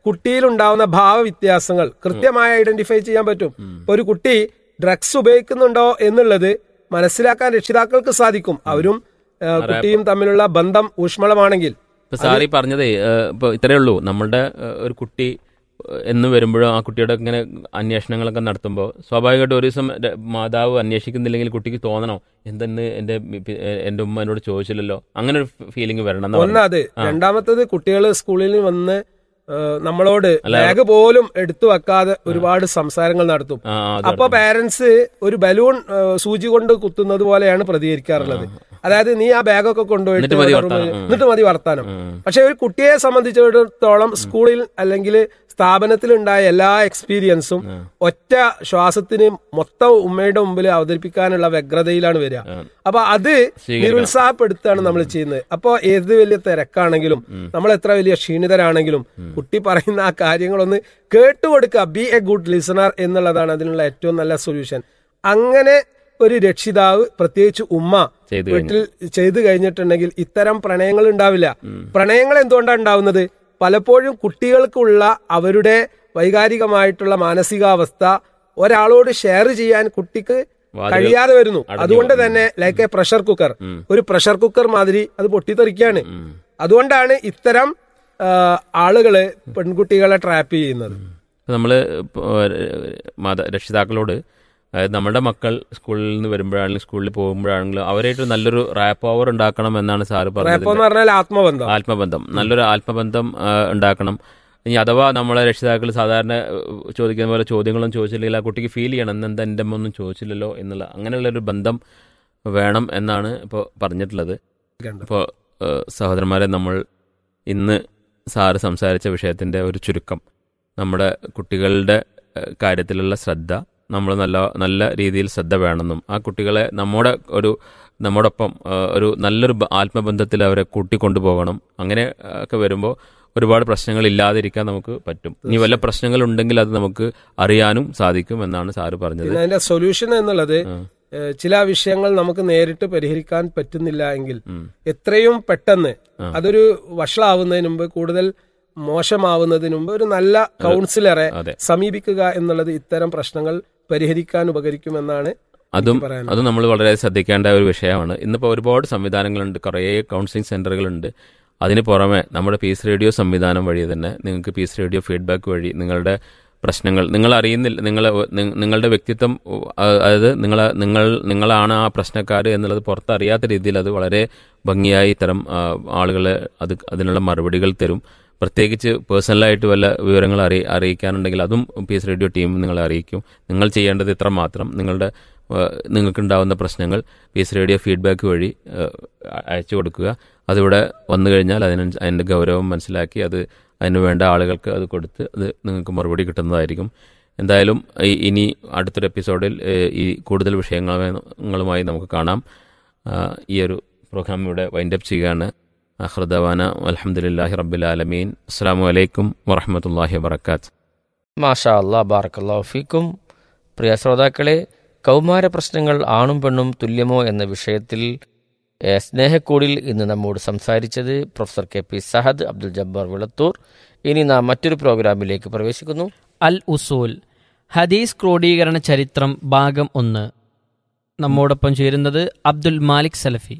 കുട്ടിയിലുണ്ടാവുന്ന ഭാവവ്യത്യാസങ്ങൾ കൃത്യമായി ഐഡന്റിഫൈ ചെയ്യാൻ പറ്റും ഇപ്പൊ ഒരു കുട്ടി ഡ്രഗ്സ് ഉപയോഗിക്കുന്നുണ്ടോ എന്നുള്ളത് മനസ്സിലാക്കാൻ രക്ഷിതാക്കൾക്ക് സാധിക്കും അവരും ആ, കുട്ടിയും തമ്മിലുള്ള ബന്ധം ഊഷ്മളമാണെങ്കിൽ ഇപ്പൊ സാറി പറഞ്ഞതേ ഏഹ്, ഇപ്പൊ ഇത്രയേ ഉള്ളൂ നമ്മളുടെ ഏഹ്, ഒരു കുട്ടി ഏഹ്, എന്ന് വരുമ്പോഴും ആ കുട്ടിയുടെ ഇങ്ങനെ അന്വേഷണങ്ങളൊക്കെ നടത്തുമ്പോൾ സ്വാഭാവികമായിട്ട് ഒരു ദിവസം ര- മാതാവ് അന്വേഷിക്കുന്നില്ലെങ്കിൽ കുട്ടിക്ക് തോന്നണം എന്തെന്ന് എന്റെ പി- എന്റെ ഉമ്മ എന്നോട് ചോദിച്ചില്ലല്ലോ അങ്ങനെ ഒരു ഫീലിംഗ് വരണം എന്നാ ഒന്ന് പറഞ്ഞത്. അത് രണ്ടാമത്തത് കുട്ടികൾ സ്കൂളിൽ വന്ന് ആ, നമ്മളോട് ബാഗ് പോലും എടുത്തു വെക്കാതെ ഒരുപാട് സംസാരങ്ങൾ നടത്തും ആ, ആ, അത് അപ്പൊ പാരന്റ്സ് ഒരു ബലൂൺ ആ, സൂചി കൊണ്ട് കുത്തുന്നത് പോലെയാണ് പ്രതികരിക്കാറുള്ളത് അതായത് നീ ആ ബാഗൊക്കെ കൊണ്ടുപോയിട്ട് എന്നിട്ട് മതി ഇവിടെ വർത്താനം. റൂമിൽ- ഉം. എന്നിട്ട് മതി വർത്താനം ഉം. പക്ഷെ ഒരു കുട്ടിയെ സംബന്ധിച്ചിടത്തോളം സ്കൂളിൽ അല്ലെങ്കിൽ സ്ഥാപനത്തിലുണ്ടായ എല്ലാ എക്സ്പീരിയൻസും ഒറ്റ ശ്വാസത്തിന് മൊത്തം ഉമ്മയുടെ മുമ്പിൽ അവതരിപ്പിക്കാനുള്ള വ്യഗ്രതയിലാണ് വരിക അപ്പൊ അത് സ്വീകരിക്കണം. നിരുത്സാഹപ്പെടുത്താണ് നമ്മൾ ചെയ്യുന്നത് അപ്പൊ ഏത് വലിയ തിരക്കാണെങ്കിലും നമ്മൾ എത്ര വലിയ ക്ഷീണിതരാണെങ്കിലും കുട്ടി പറയുന്ന ആ കാര്യങ്ങളൊന്ന് കേട്ടുകൊടുക്കുക ബി എ ഗുഡ് ലിസണർ എന്നുള്ളതാണ് അതിനുള്ള ഏറ്റവും നല്ല സൊല്യൂഷൻ അങ്ങനെ ഒരു രക്ഷിതാവ് പ്രത്യേകിച്ച് ഉമ്മ ചെയ്തു വീട്ടിൽ ചെയ്തു കഴിഞ്ഞിട്ടുണ്ടെങ്കിൽ ഇത്തരം പ്രണയങ്ങൾ ഉണ്ടാവില്ല പ്രണയങ്ങൾ എന്തുകൊണ്ടാണ് ഉണ്ടാവുന്നത് പലപ്പോഴും കുട്ടികൾക്കുള്ള അവരുടെ വൈകാരികമായിട്ടുള്ള മാനസികാവസ്ഥ ഒരാളോട് ഷെയർ ചെയ്യാൻ കുട്ടിക്ക് വാതിലുകൾ കഴിയാതെ വരുന്നു അടഞ്ഞു അതുകൊണ്ട് പോകും. തന്നെ ലൈക്ക് എ പ്രഷർ കുക്കർ ഉം. ഒരു പ്രഷർ കുക്കർ മാതിരി അത് പൊട്ടിത്തെറിക്കുകയാണ് ഉം. അതുകൊണ്ടാണ് ഇത്തരം ആ, ആളുകള് പെൺകുട്ടികളെ ട്രാപ്പ് ചെയ്യുന്നത് ഇപ്പൊ നമ്മള് ഇപ്പൊ, ഏഹ്, മാതാ രക്ഷിതാക്കളോട് അതായത് നമ്മുടെ മക്കൾ സ്കൂളിൽ നിന്ന് വരുമ്പോഴാണെങ്കിലും സ്കൂളിൽ പോകുമ്പോഴാണെങ്കിലും അവരായിട്ട് നല്ലൊരു റാപ്പ് ഓവർ ഉണ്ടാക്കണം എന്നാണ് സാറ് പറഞ്ഞത് റാപ്പോ എന്ന് പറഞ്ഞാൽ ആത്മബന്ധം ആത്മബന്ധം നല്ലൊരു ആത്മബന്ധം ആ, ഉണ്ടാക്കണം ഇനി അഥവാ നമ്മളെ രക്ഷിതാക്കൾ സാധാരണ ഏഹ്, ചോദിക്കുന്ന പോലെ ചോദ്യങ്ങളൊന്നും ചോദിച്ചില്ലെങ്കിൽ ആ കുട്ടിക്ക് ഫീൽ ചെയ്യണം എന്നെന്താ എൻ്റെ അമ്മ ഒന്നും ചോദിച്ചില്ലല്ലോ എന്നുള്ള അങ്ങനെയുള്ളൊരു ബന്ധം വേണം എന്നാണ് ഇപ്പോൾ പറഞ്ഞിട്ടുള്ളത് ഇപ്പോൾ സഹോദരന്മാരെ നമ്മൾ ഇന്ന് സാറ് സംസാരിച്ച വിഷയത്തിൻ്റെ ഒരു ചുരുക്കം നമ്മുടെ കുട്ടികളുടെ ഏഹ്, കാര്യത്തിലുള്ള ശ്രദ്ധ നമ്മൾ നല്ല നല്ല രീതിയിൽ ശ്രദ്ധ വേണമെന്നും ആ കുട്ടികളെ നമ്മുടെ ഒരു നമ്മോടൊപ്പം ഏഹ്, ഒരു നല്ലൊരു ബ- ആത്മബന്ധത്തിൽ അവരെ കൂട്ടിക്കൊണ്ടുപോകണം അങ്ങനെ ഏഹ്, ഒക്കെ വരുമ്പോൾ ഒരുപാട് പ്രശ്നങ്ങൾ ഇല്ലാതിരിക്കാൻ നമുക്ക് പറ്റും ഇനി വല്ല പ്രശ്നങ്ങൾ ഉണ്ടെങ്കിൽ അത് നമുക്ക് അറിയാനും സാധിക്കും എന്നാണ് സാറ് പറഞ്ഞത് പിന്നെ അതിന്റെ സൊല്യൂഷൻ എന്നുള്ളത് ആ. ഏഹ്, ചില വിഷയങ്ങൾ നമുക്ക് നേരിട്ട് പരിഹരിക്കാൻ പറ്റുന്നില്ല എങ്കിൽ ഉം. എത്രയും പെട്ടെന്ന് ആ. അതൊരു വഷളാവുന്നതിന് മുമ്പ് കൂടുതൽ മോശമാവുന്നതിന് മുമ്പ് ഒരു നല്ല കൗൺസിലറെ അതെ സമീപിക്കുക എന്നുള്ളത് ഇത്തരം പ്രശ്നങ്ങൾ പരിഹരിക്കാൻ ഉപകരിക്കുമെന്നാണ് അതും എനിക്ക് പറയാനുള്ളത്. അത് നമ്മൾ വളരെ ശ്രദ്ധിക്കേണ്ട ഒരു വിഷയമാണ് ഇന്നിപ്പോൾ ഒരുപാട് സംവിധാനങ്ങളുണ്ട് കുറേ കൗൺസിലിംഗ് സെന്ററുകളുണ്ട് അതിന് പുറമെ നമ്മുടെ പീസ് റേഡിയോ സംവിധാനം വഴി തന്നെ നിങ്ങൾക്ക് പീസ് റേഡിയോ ഫീഡ്ബാക്ക് വഴി നിങ്ങളുടെ പ്രശ്നങ്ങൾ നിങ്ങൾ അറിയുന്നില്ല നിങ്ങൾ നിങ്ങളുടെ വ്യക്തിത്വം ഉ, അ- അതായത് നിങ്ങളെ നിങ്ങൾ നിങ്ങളാണ് ആ പ്രശ്നക്കാർ എന്നുള്ളത് പുറത്തറിയാത്ത രീതിയിൽ അത് വളരെ ഭംഗിയായി ഇത്തരം ആ, ആളുകളെ അത് അതിനുള്ള മറുപടികൾ തരും പ്രത്യേകിച്ച് പേഴ്സണലായിട്ട് വല്ല വിവരങ്ങൾ അറി അറിയിക്കാനുണ്ടെങ്കിൽ അതും പീസ് റേഡിയോ ടീം നിങ്ങളെ അറിയിക്കും നിങ്ങൾ ചെയ്യേണ്ടത് ഇത്ര മാത്രം നിങ്ങളുടെ ഏഹ്, നിങ്ങൾക്കുണ്ടാവുന്ന പ്രശ്നങ്ങൾ പീസ് റേഡിയോ ഫീഡ്ബാക്ക് വഴി ഏഹ്, അയച്ചു കൊടുക്കുക അതിവിടെ വന്നു കഴിഞ്ഞാൽ അതിന് അതിൻ്റെ ഗൗരവം മനസ്സിലാക്കി അത് അതിന് വേണ്ട ആളുകൾക്ക് അത് കൊടുത്ത് അത് നിങ്ങൾക്ക് മറുപടി കിട്ടുന്നതായിരിക്കും എന്തായാലും ഈ- ഇനി അടുത്തൊരു എപ്പിസോഡിൽ ഏഹ്, ഈ കൂടുതൽ വിഷയങ്ങളുമായി നമുക്ക് കാണാം ആ, ഈ ഒരു പ്രോഗ്രാം ഇവിടെ വൈൻഡപ്പ് ചെയ്യുകയാണ് അഹ്റദവാന അലഹമുല്ലാഹി റബ്ബുലാലമീൻ അസ്സാം വലൈക്കും വറഹമത്തല്ലാഹി വാബർക്കാത്ത് മാഷാ അല്ലാ ബാറക്കല്ലാഹു ഫീക്കും പ്രിയ ശ്രോതാക്കളെ കൗമാര പ്രശ്നങ്ങൾ ആണും പെണ്ണും തുല്യമോ എന്ന വിഷയത്തിൽ ഏ, സ്നേഹക്കൂടിൽ ഇന്ന് നമ്മോട് സംസാരിച്ചത് professor K P Sahad Abdul Jabbar Vilathur ഇനി നാം മറ്റൊരു പ്രോഗ്രാമിലേക്ക് പ്രവേശിക്കുന്നു അൽ ഉസൂൽ ഹദീസ് ക്രോഡീകരണ ചരിത്രം ഭാഗം ഒന്ന് നമ്മോടൊപ്പം ചേരുന്നത് അബ്ദുൽ മാലിക് സലഫി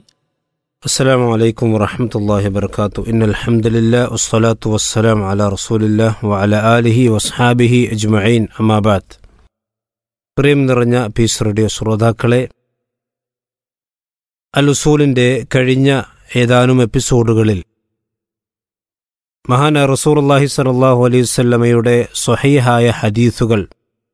السلام عليكم ورحمة الله وبركاته إن الحمد لله والصلاة والسلام على رسول الله وعلى آله وأصحابه أجمعين أما بعد പ്രിയം നിറഞ്ഞ പീസ് റേഡിയോ ശ്രോതാക്കളെ അലുസൂലിൻ്റെ കഴിഞ്ഞ ഏതാനും എപ്പിസോഡുകളിൽ മഹാന റസൂർല്ലാഹി സലാഹു അലൈഹി വല്ലമയുടെ സ്വഹീഹായ ഹദീസുകൾ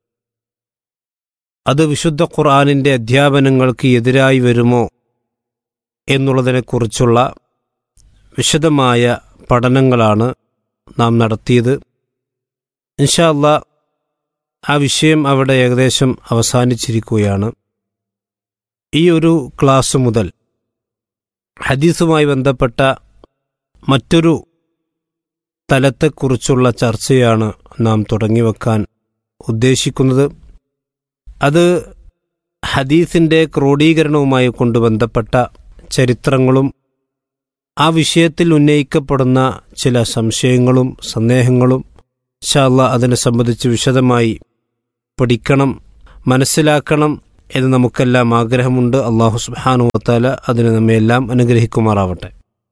അത് വിശുദ്ധ ഖുർആാനിൻ്റെ അധ്യാപനങ്ങൾക്ക് എതിരായി വരുമോ എന്നുള്ളതിനെക്കുറിച്ചുള്ള വിശദമായ പഠനങ്ങളാണ് നാം നടത്തിയത് ഇൻഷാ അല്ലാ ആ വിഷയം അവിടെ ഏകദേശം അവസാനിച്ചിരിക്കുകയാണ് ഈ ഒരു ക്ലാസ് മുതൽ ഹദീസുമായി ബന്ധപ്പെട്ട മറ്റൊരു തലത്തെക്കുറിച്ചുള്ള ചർച്ചയാണ് നാം തുടങ്ങിവെക്കാൻ ഉദ്ദേശിക്കുന്നത് അത് ഹദീസിൻ്റെ ക്രോഡീകരണവുമായി കൊണ്ട് ബന്ധപ്പെട്ട ചരിത്രങ്ങളും ആ വിഷയത്തിൽ ഉന്നയിക്കപ്പെടുന്ന ചില സംശയങ്ങളും സന്ദേഹങ്ങളും ഇൻഷാല്ല അതിനെ സംബന്ധിച്ച് വിശദമായി പഠിക്കണം മനസ്സിലാക്കണം എന്ന് നമുക്കെല്ലാം ആഗ്രഹമുണ്ട് അള്ളാഹു സുബാനുവത്താല അതിനെ നമ്മയെല്ലാം അനുഗ്രഹിക്കുമാറാവട്ടെ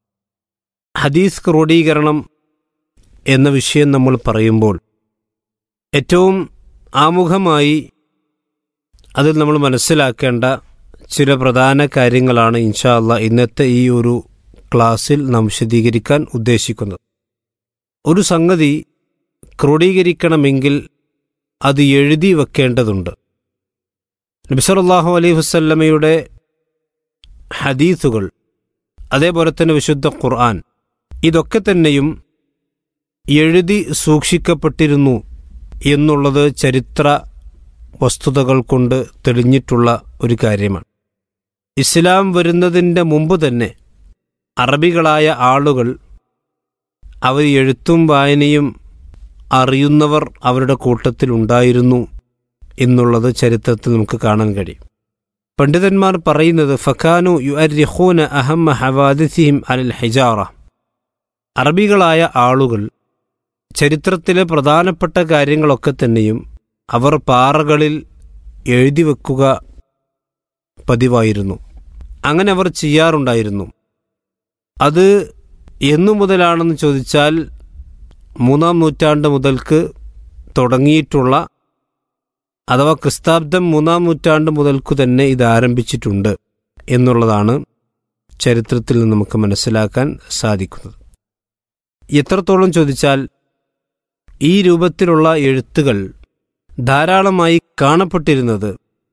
ഹദീസ് ക്രോഡീകരണം എന്ന വിഷയം നമ്മൾ പറയുമ്പോൾ ഏറ്റവും ആമുഖമായി അതിൽ നമ്മൾ മനസ്സിലാക്കേണ്ട ചില പ്രധാന കാര്യങ്ങളാണ് ഇൻഷാ അള്ളാ ഇന്നത്തെ ഈ ഒരു ക്ലാസ്സിൽ നാം വിശദീകരിക്കാൻ ഉദ്ദേശിക്കുന്നത് ഒരു സംഗതി ക്രോഡീകരിക്കണമെങ്കിൽ അത് എഴുതി വെക്കേണ്ടതുണ്ട് നബിസറല്ലാഹു അലൈഹി വസല്ലമയുടെ ഹദീസുകൾ അതേപോലെ തന്നെ വിശുദ്ധ ഖുർആൻ ഇതൊക്കെ തന്നെയും എഴുതി സൂക്ഷിക്കപ്പെട്ടിരുന്നു എന്നുള്ളത് ചരിത്ര വസ്തുതകൾ കൊണ്ട് തെളിഞ്ഞിട്ടുള്ള ഒരു കാര്യമാണ് ഇസ്ലാം വരുന്നതിൻ്റെ മുമ്പ് തന്നെ അറബികളായ ആളുകൾ അവർ എഴുത്തും വായനയും അറിയുന്നവർ അവരുടെ കൂട്ടത്തിലുണ്ടായിരുന്നു എന്നുള്ളത് ചരിത്രത്തിൽ നമുക്ക് കാണാൻ കഴിയും പണ്ഡിതന്മാർ പറയുന്നത് ഫഖാനു യു അരിഹൂന അഹമ്മ ഹവാദിസിഹിം അൽ ഹിജാറ അറബികളായ ആളുകൾ ചരിത്രത്തിലെ പ്രധാനപ്പെട്ട കാര്യങ്ങളൊക്കെ തന്നെയും അവർ പാറകളിൽ എഴുതി വെക്കുക പതിവായിരുന്നു അങ്ങനെ അവർ ചെയ്യാറുണ്ടായിരുന്നു അത് എന്നു മുതലാണെന്ന് ചോദിച്ചാൽ മൂന്നാം നൂറ്റാണ്ട് മുതൽക്ക് തുടങ്ങിയിട്ടുള്ള അഥവാ ക്രിസ്താബ്ദം മൂന്നാം നൂറ്റാണ്ട് മുതൽക്കു തന്നെ ഇത് ആരംഭിച്ചിട്ടുണ്ട് എന്നുള്ളതാണ് ചരിത്രത്തിൽ നിന്ന് നമുക്ക് മനസ്സിലാക്കാൻ സാധിക്കുന്നത് എത്രത്തോളം ചോദിച്ചാൽ ഈ രൂപത്തിലുള്ള എഴുത്തുകൾ ധാരാളമായി കാണപ്പെട്ടിരുന്നത്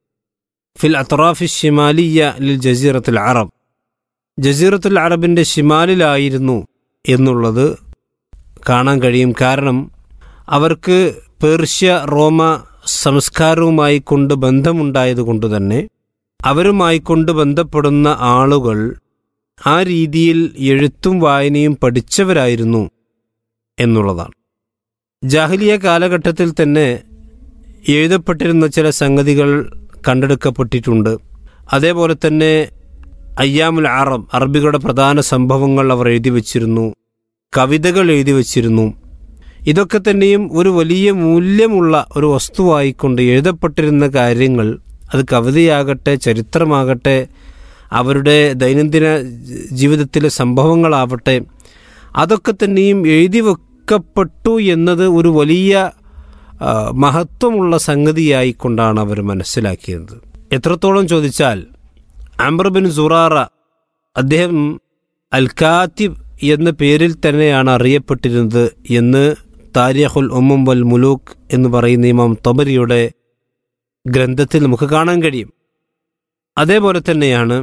ഫിൽ അത്റാഫി ഷിമാലിയ ലിൽ ജസീറത്തുൽ അറബ് ജസീറത്തുൽ അറബിൻ്റെ ഷിമാലിലായിരുന്നു എന്നുള്ളത് കാണാൻ കഴിയും കാരണം അവർക്ക് പേർഷ്യ റോമ സംസ്കാരവുമായി കൊണ്ട് ബന്ധമുണ്ടായതുകൊണ്ട് തന്നെ അവരുമായി കൊണ്ട് ബന്ധപ്പെടുന്ന ആളുകൾ ആ രീതിയിൽ എഴുത്തും വായനയും പഠിച്ചവരായിരുന്നു എന്നുള്ളതാണ് ജാഹലിയ കാലഘട്ടത്തിൽ തന്നെ എഴുതപ്പെട്ടിരുന്ന ചില സംഗതികൾ കണ്ടെടുക്കപ്പെട്ടിട്ടുണ്ട് അതേപോലെ തന്നെ അയ്യാമുൽ അറബ് അറബികളുടെ പ്രധാന സംഭവങ്ങൾ അവർ എഴുതി വച്ചിരുന്നു കവിതകൾ എഴുതി വച്ചിരുന്നു ഇതൊക്കെ തന്നെയും ഒരു വലിയ മൂല്യമുള്ള ഒരു വസ്തുവായിക്കൊണ്ട് എഴുതപ്പെട്ടിരുന്ന കാര്യങ്ങൾ അത് കവിതയാകട്ടെ ചരിത്രമാകട്ടെ അവരുടെ ദൈനംദിന ജീവിതത്തിലെ സംഭവങ്ങളാവട്ടെ അതൊക്കെ തന്നെയും എഴുതി വെക്കപ്പെട്ടു എന്നത് ഒരു വലിയ ആ, മഹത്വമുള്ള സംഗതിയായിക്കൊണ്ടാണ് അവർ മനസ്സിലാക്കിയത് എത്രത്തോളം ചോദിച്ചാൽ അംബർബിൻ സുറാറ അദ്ദേഹം അൽ കാത്തിബ് എന്ന പേരിൽ തന്നെയാണ് അറിയപ്പെട്ടിരുന്നത് എന്ന് താരിഖുൽ ഉമ്മും വൽ മുലൂക്ക് എന്ന് പറയുന്ന ഇമാം തബരിയുടെ ഗ്രന്ഥത്തിൽ നമുക്ക് കാണാൻ കഴിയും അതേപോലെ തന്നെയാണ്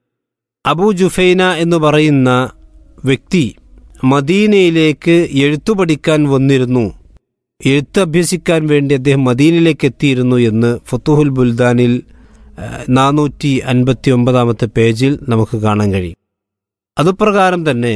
അബൂ ജുഫൈന എന്ന് പറയുന്ന വ്യക്തി മദീനയിലേക്ക് എഴുത്തു പഠിക്കാൻ വന്നിരുന്നു എഴുത്ത് അഭ്യസിക്കാൻ വേണ്ടി അദ്ദേഹം മദീനയിലേക്ക് എത്തിയിരുന്നു എന്ന് ഫത്തുഹുൽ ബുൽദാനിൽ നാനൂറ്റി അൻപത്തി ഒമ്പതാമത്തെ പേജിൽ നമുക്ക് കാണാൻ കഴിയും അതുപ്രകാരം തന്നെ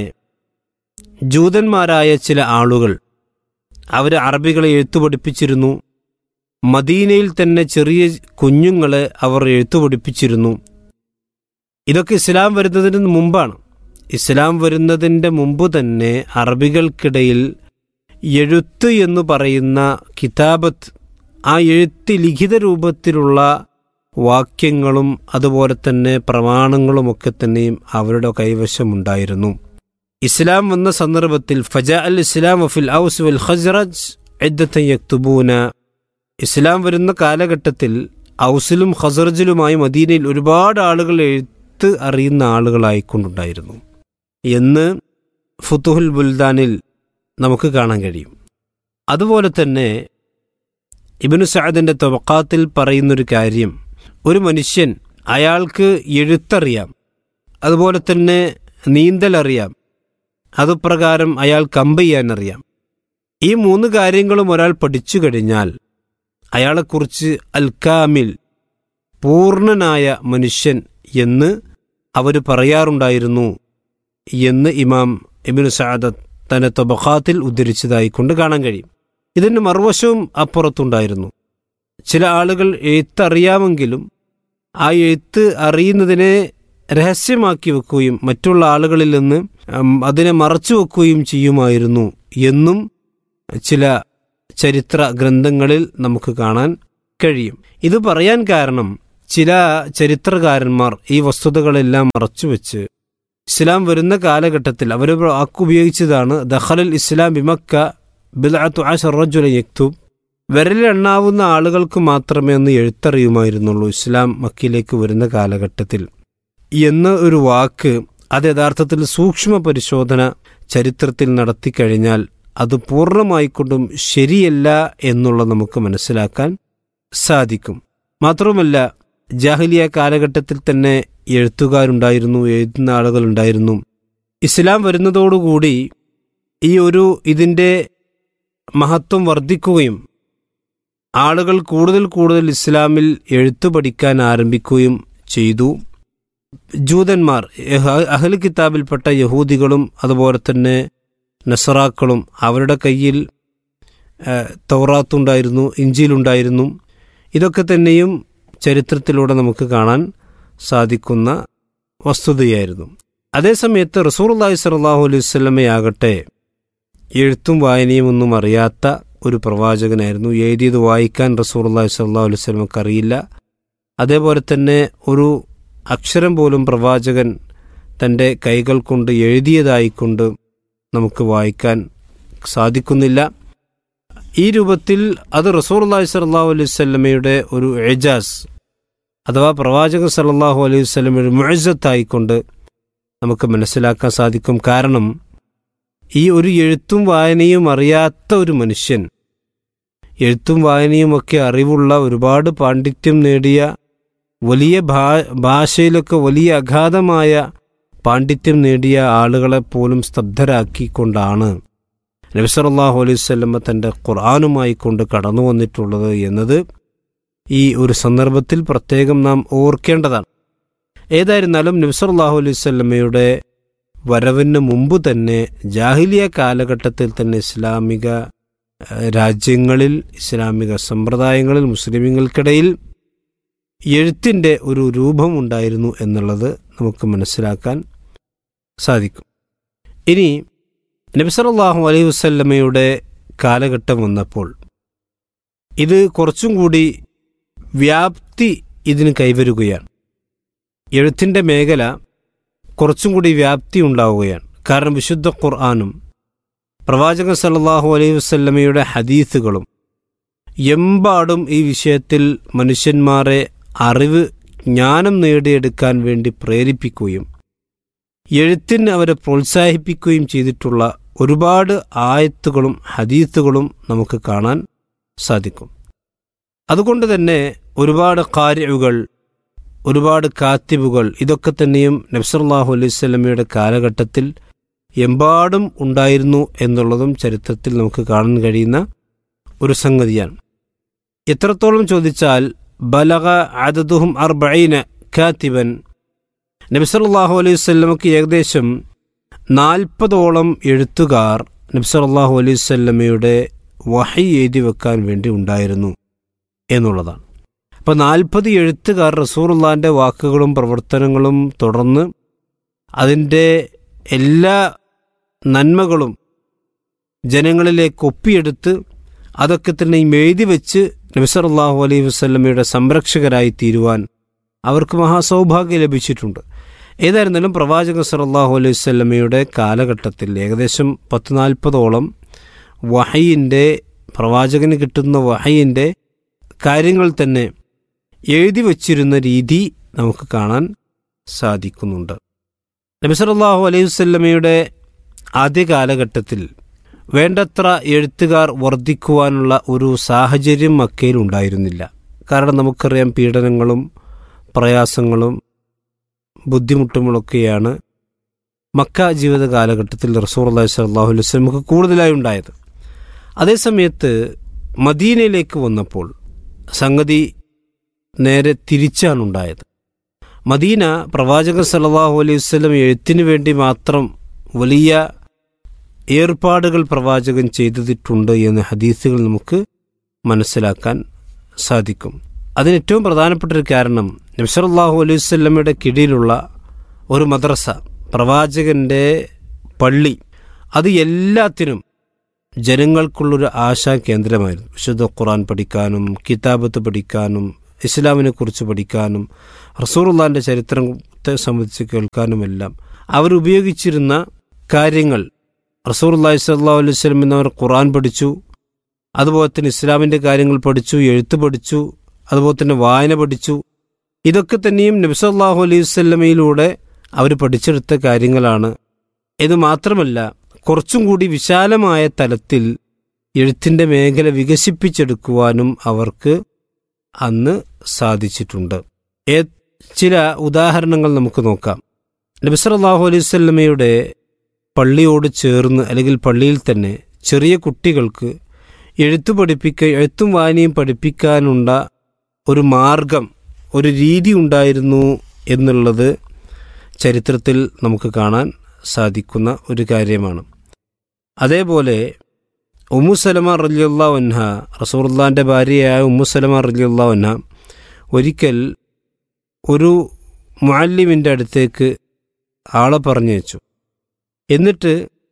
ജൂതന്മാരായ ചില ആളുകൾ അവർ അറബികളെ എഴുത്തു പഠിപ്പിച്ചിരുന്നു മദീനയിൽ തന്നെ ചെറിയ കുഞ്ഞുങ്ങളെ അവർ എഴുത്തു പഠിപ്പിച്ചിരുന്നു ഇതൊക്കെ ഇസ്ലാം വരുന്നതിന് മുമ്പാണ് ഇസ്ലാം വരുന്നതിൻ്റെ മുമ്പ് തന്നെ അറബികൾക്കിടയിൽ എഴുത്ത് എന്ന് പറയുന്ന കിതാബത്ത് ആ എഴുത്ത് ലിഖിത രൂപത്തിലുള്ള വാക്യങ്ങളും അതുപോലെ തന്നെ പ്രമാണങ്ങളുമൊക്കെ തന്നെയും അവരുടെ കൈവശമുണ്ടായിരുന്നു ഇസ്ലാം വന്ന സന്ദർഭത്തിൽ ഫജ അൽ ഇസ്ലാം ഫിൽ ഔസ് വൽ ഖസ്റജ് ഇദ്ദത്തൻ യക്തുബൂന ഇസ്ലാം വരുന്ന കാലഘട്ടത്തിൽ ഔസിലും ഖസറജിലുമായി മദീനയിൽ ഒരുപാട് ആളുകൾ എഴുത്ത് അറിയുന്ന ആളുകളായിക്കൊണ്ടുണ്ടായിരുന്നു എന്ന് ഫുത്തുഹുൽ ബുൽദാനിൽ നമുക്ക് കാണാൻ കഴിയും അതുപോലെ തന്നെ ഇബിനു സഅദിന്റെ തൊബക്കാത്തിൽ പറയുന്നൊരു കാര്യം ഒരു മനുഷ്യൻ അയാൾക്ക് എഴുത്തറിയാം അതുപോലെ തന്നെ നീന്തലറിയാം അതുപ്രകാരം അയാൾ കമ്പ് ചെയ്യാനറിയാം ഈ മൂന്ന് കാര്യങ്ങളും ഒരാൾ പഠിച്ചു കഴിഞ്ഞാൽ അയാളെക്കുറിച്ച് അൽക്കാമിൽ പൂർണ്ണനായ മനുഷ്യൻ എന്ന് അവർ പറയാറുണ്ടായിരുന്നു എന്ന് ഇമാം ഇബിനു സഅദത്ത് തന്റെ തൊബഖാത്തിൽ ഉദ്ധരിച്ചതായി കൊണ്ട് കാണാൻ കഴിയും ഇതിന് മറുവശവും അപ്പുറത്തുണ്ടായിരുന്നു ചില ആളുകൾ എഴുത്തറിയാമെങ്കിലും ആ എഴുത്ത് അറിയുന്നതിനെ രഹസ്യമാക്കി വെക്കുകയും മറ്റുള്ള ആളുകളിൽ നിന്ന് ഉം, അതിനെ മറച്ചു വെക്കുകയും ചെയ്യുമായിരുന്നു എന്നും ചില ചരിത്ര ഗ്രന്ഥങ്ങളിൽ നമുക്ക് കാണാൻ കഴിയും ഇത് പറയാൻ കാരണം ചില ചരിത്രകാരന്മാർ ഈ വസ്തുതകളെല്ലാം മറച്ചുവെച്ച് ഇസ്ലാം വരുന്ന കാലഘട്ടത്തിൽ അവർ വാക്കുപയോഗിച്ചതാണ് ദഖലൽ ഇസ്ലാം ബിമക്ക ബിദഅത്തു അശർ റജുല യക്തുബ് വിരലെണ്ണാവുന്ന ആളുകൾക്ക് മാത്രമേ അന്ന് എഴുത്തറിയുമായിരുന്നുള്ളൂ ഇസ്ലാം മക്കയിലേക്ക് വരുന്ന കാലഘട്ടത്തിൽ എന്ന ഒരു വാക്ക് അത് യഥാർത്ഥത്തിൽ സൂക്ഷ്മ പരിശോധന ചരിത്രത്തിൽ നടത്തിക്കഴിഞ്ഞാൽ അത് പൂർണ്ണമായിക്കൊണ്ടും ശരിയല്ല എന്നുള്ളത് നമുക്ക് മനസ്സിലാക്കാൻ സാധിക്കും മാത്രവുമല്ല ജാഹിലിയ കാലഘട്ടത്തിൽ തന്നെ എഴുത്തുകാരുണ്ടായിരുന്നു എഴുതുന്ന ആളുകളുണ്ടായിരുന്നു ഇസ്ലാം വരുന്നതോടുകൂടി ഈ ഒരു ഇതിൻ്റെ മഹത്വം വർദ്ധിക്കുകയും ആളുകൾ കൂടുതൽ കൂടുതൽ ഇസ്ലാമിൽ എഴുത്തു പഠിക്കാൻ ആരംഭിക്കുകയും ചെയ്തു ജൂതന്മാർ യഹ- അഹ്ൽ കിതാബിൽപ്പെട്ട യഹൂദികളും അതുപോലെ തന്നെ നസറാക്കളും അവരുടെ കയ്യിൽ ഏഹ്, തൗറാത്തുണ്ടായിരുന്നു ഇഞ്ചിയിലുണ്ടായിരുന്നു ഇതൊക്കെ തന്നെയും ചരിത്രത്തിലൂടെ നമുക്ക് കാണാൻ സാധിക്കുന്ന വസ്തുതയായിരുന്നു അതേസമയത്ത് റസൂർല്ലാഹി സലാഹു അലൈഹി സ്വലമയാകട്ടെ എഴുത്തും വായനയും ഒന്നും അറിയാത്ത ഒരു പ്രവാചകനായിരുന്നു എഴുതിയത് വായിക്കാൻ റസൂർല്ലാഹി സല്ലാഹു അലൈഹി സ്വലമക്ക് അറിയില്ല അതേപോലെ തന്നെ ഒരു അക്ഷരം പോലും പ്രവാചകൻ തൻ്റെ കൈകൾ കൊണ്ട് എഴുതിയതായിക്കൊണ്ട് നമുക്ക് വായിക്കാൻ സാധിക്കുന്നില്ല ഈ രൂപത്തിൽ അത് റസൂർ അള്ളാഹി സല്ലാഹു അലൈഹി സ്വല്ലമയുടെ ഒരു എജാസ് അഥവാ പ്രവാചകൻ സല്ലാഹു അലൈഹി സ്വലമയുടെ മുഴജത്തായിക്കൊണ്ട് നമുക്ക് മനസ്സിലാക്കാൻ സാധിക്കും കാരണം ഈ ഒരു എഴുത്തും വായനയും അറിയാത്ത ഒരു മനുഷ്യൻ എഴുത്തും വായനയും ഒക്കെ അറിവുള്ള ഒരുപാട് പാണ്ഡിത്യം നേടിയ വലിയ ഭാ ഭാഷയിലൊക്കെ വലിയ അഗാധമായ പാണ്ഡിത്യം നേടിയ ആളുകളെ പോലും സ്തബ്ധരാക്കിക്കൊണ്ടാണ് നബിസറല്ലാഹു അലൈഹി സ്വല്ലമ്മ തൻ്റെ ഖുർആാനുമായി കൊണ്ട് കടന്നു വന്നിട്ടുള്ളത് എന്നത് ഈ ഒരു സന്ദർഭത്തിൽ പ്രത്യേകം നാം ഓർക്കേണ്ടതാണ് ഏതായിരുന്നാലും നബ്സല്ലാഹു അലൈഹി സ്വല്ലമ്മയുടെ വരവിന് മുമ്പ് തന്നെ ജാഹിലിയ കാലഘട്ടത്തിൽ തന്നെ ഇസ്ലാമിക ഏഹ്, രാജ്യങ്ങളിൽ ഇസ്ലാമിക സമ്പ്രദായങ്ങളിൽ മുസ്ലിമുകൾക്കിടയിൽ എഴുത്തിൻ്റെ ഒരു രൂപം ഉണ്ടായിരുന്നു എന്നുള്ളത് നമുക്ക് മനസ്സിലാക്കാൻ സാധിക്കും ഇനി നബിസറല്ലാഹു അലൈഹി വസല്ലമയുടെ കാലഘട്ടം വന്നപ്പോൾ ഇത് കുറച്ചും കൂടി വ്യാപ്തി ഇതിന് കൈവരുകയാണ് എഴുത്തിൻ്റെ മേഖല കുറച്ചും കൂടി വ്യാപ്തി ഉണ്ടാവുകയാണ് കാരണം വിശുദ്ധ ഖുർആാനും പ്രവാചകൻ സല്ലല്ലാഹു അലൈഹി വസല്ലമയുടെ ഹദീസുകളും എമ്പാടും ഈ വിഷയത്തിൽ മനുഷ്യന്മാരെ അറിവ് ജ്ഞാനം നേടിയെടുക്കാൻ വേണ്ടി പ്രേരിപ്പിക്കുകയും എഴുത്തിന് അവരെ പ്രോത്സാഹിപ്പിക്കുകയും ചെയ്തിട്ടുള്ള ഒരുപാട് ആയത്തുകളും ഹദീത്തുകളും നമുക്ക് കാണാൻ സാധിക്കും അതുകൊണ്ട് തന്നെ ഒരുപാട് കാര്യവുകൾ ഒരുപാട് കാത്തിബുകൾ ഇതൊക്കെ തന്നെയും നബ്സല്ലാഹു അലൈഹി സ്വലമയുടെ കാലഘട്ടത്തിൽ എമ്പാടും ഉണ്ടായിരുന്നു എന്നുള്ളതും ചരിത്രത്തിൽ നമുക്ക് കാണാൻ കഴിയുന്ന ഒരു സംഗതിയാണ് എത്രത്തോളം ചോദിച്ചാൽ ബലഗ അദദുഹും അർബൈന കാത്തിബൻ നബ്സല്ലാഹു അലൈഹി സ്വല്ലമക്ക് ഏകദേശം നാൽപ്പതോളം എഴുത്തുകാർ നബ്സല്ലാഹു അലൈഹി സ്വല്ലമയുടെ വഹി എഴുതി വെക്കാൻ വേണ്ടി ഉണ്ടായിരുന്നു എന്നുള്ളതാണ് അപ്പോൾ നാൽപ്പത് എഴുത്തുകാർ റസൂറുള്ളാൻ്റെ വാക്കുകളും പ്രവർത്തനങ്ങളും തുടർന്ന് അതിൻ്റെ എല്ലാ നന്മകളും ജനങ്ങളിലേക്ക് ഒപ്പിയെടുത്ത് അതൊക്കെ തന്നെ എഴുതി വെച്ച് നബിസറല്ലാഹു അലൈഹി വസ്ല്ലമയുടെ സംരക്ഷകരായി തീരുവാൻ അവർക്ക് മഹാസൗഭാഗ്യം ലഭിച്ചിട്ടുണ്ട് ഏതായിരുന്നാലും പ്രവാചകൻ സറല്ലാഹു അലൈഹി വസ്ല്ലമയുടെ കാലഘട്ടത്തിൽ ഏകദേശം പത്ത് നാൽപ്പതോളം വഹയിൻ്റെ പ്രവാചകന് കിട്ടുന്ന വഹയിൻ്റെ കാര്യങ്ങൾ തന്നെ എഴുതി വച്ചിരുന്ന രീതി നമുക്ക് കാണാൻ സാധിക്കുന്നുണ്ട് നബിസറല്ലാഹു അലൈഹി വസ്ല്ലമയുടെ ആദ്യ കാലഘട്ടത്തിൽ വേണ്ടത്ര എഴുത്തുകാർ വർദ്ധിക്കുവാനുള്ള ഒരു സാഹചര്യം മക്കയിൽ ഉണ്ടായിരുന്നില്ല കാരണം നമുക്കറിയാം പീഡനങ്ങളും പ്രയാസങ്ങളും ബുദ്ധിമുട്ടുകളൊക്കെയാണ് മക്ക ജീവിത കാലഘട്ടത്തിൽ റസൂർ അള്ളഹി സ്വല്ലാഹു അലൈഹി വസ്ലമക്ക് കൂടുതലായി ഉണ്ടായത് അതേസമയത്ത് മദീനയിലേക്ക് വന്നപ്പോൾ സംഗതി നേരെ തിരിച്ചാണ് ഉണ്ടായത് മദീന പ്രവാചകൻ സല്ലല്ലാഹു അലൈഹി വസല്ലം എഴുത്തിന് വേണ്ടി മാത്രം വലിയ ഏർപ്പാടുകൾ പ്രവാചകൻ ചെയ്തിട്ടുണ്ട് എന്ന് ഹദീസുകൾ നമുക്ക് മനസ്സിലാക്കാൻ സാധിക്കും അതിന് ഏറ്റവും പ്രധാനപ്പെട്ട ഒരു കാരണം നബ്സറല്ലാഹു അലൈഹി വസല്ലമയുടെ കീഴിലുള്ള ഒരു മദ്രസ പ്രവാചകന്റെ പള്ളി അത് എല്ലാത്തിനും ജനങ്ങൾക്കുള്ളൊരു ആശാ കേന്ദ്രമായിരുന്നു വിശുദ്ധ ഖുറാൻ പഠിക്കാനും കിതാബത്ത് പഠിക്കാനും ഇസ്ലാമിനെ കുറിച്ച് പഠിക്കാനും റസൂറുല്ലാന്റെ ചരിത്രത്തെ സംബന്ധിച്ച് കേൾക്കാനുമെല്ലാം അവരുപയോഗിച്ചിരുന്ന കാര്യങ്ങൾ റസൂർല്ലാഹി സല്ലാ അലൈഹി സ്വലം എന്നവർ ഖുറാൻ പഠിച്ചു അതുപോലെ തന്നെ ഇസ്ലാമിൻ്റെ കാര്യങ്ങൾ പഠിച്ചു എഴുത്ത് പഠിച്ചു അതുപോലെ തന്നെ വായന പഠിച്ചു ഇതൊക്കെ തന്നെയും നബ്സല്ലാഹു അലൈഹി സ്വല്ലമയിലൂടെ അവർ പഠിച്ചെടുത്ത കാര്യങ്ങളാണ് ഇത് മാത്രമല്ല കുറച്ചും കൂടി വിശാലമായ തലത്തിൽ എഴുത്തിൻ്റെ മേഖല വികസിപ്പിച്ചെടുക്കുവാനും അവർക്ക് അന്ന് സാധിച്ചിട്ടുണ്ട് ഏ ചില ഉദാഹരണങ്ങൾ നമുക്ക് നോക്കാം നബിസല്ലാഹു അലൈഹി സ്വല്ലമയുടെ പള്ളിയോട് ചേർന്ന് അല്ലെങ്കിൽ പള്ളിയിൽ തന്നെ ചെറിയ കുട്ടികൾക്ക് എഴുത്തു പഠിപ്പിക്കുക എഴുത്തും വായനയും പഠിപ്പിക്കാനുള്ള ഒരു മാർഗം ഒരു രീതി ഉണ്ടായിരുന്നു എന്നുള്ളത് ചരിത്രത്തിൽ നമുക്ക് കാണാൻ സാധിക്കുന്ന ഒരു കാര്യമാണ് അതേപോലെ ഉമ്മു സലമ റലിയുള്ള ഒൻഹ റസൂർല്ലാൻ്റെ ഭാര്യയായ ഉമ്മു സലമ റലിയുള്ള ഒൻഹ ഒരിക്കൽ ഒരു മുഅല്ലിമിൻ്റെ അടുത്തേക്ക് ആളെ പറഞ്ഞയച്ചു എന്നിട്ട്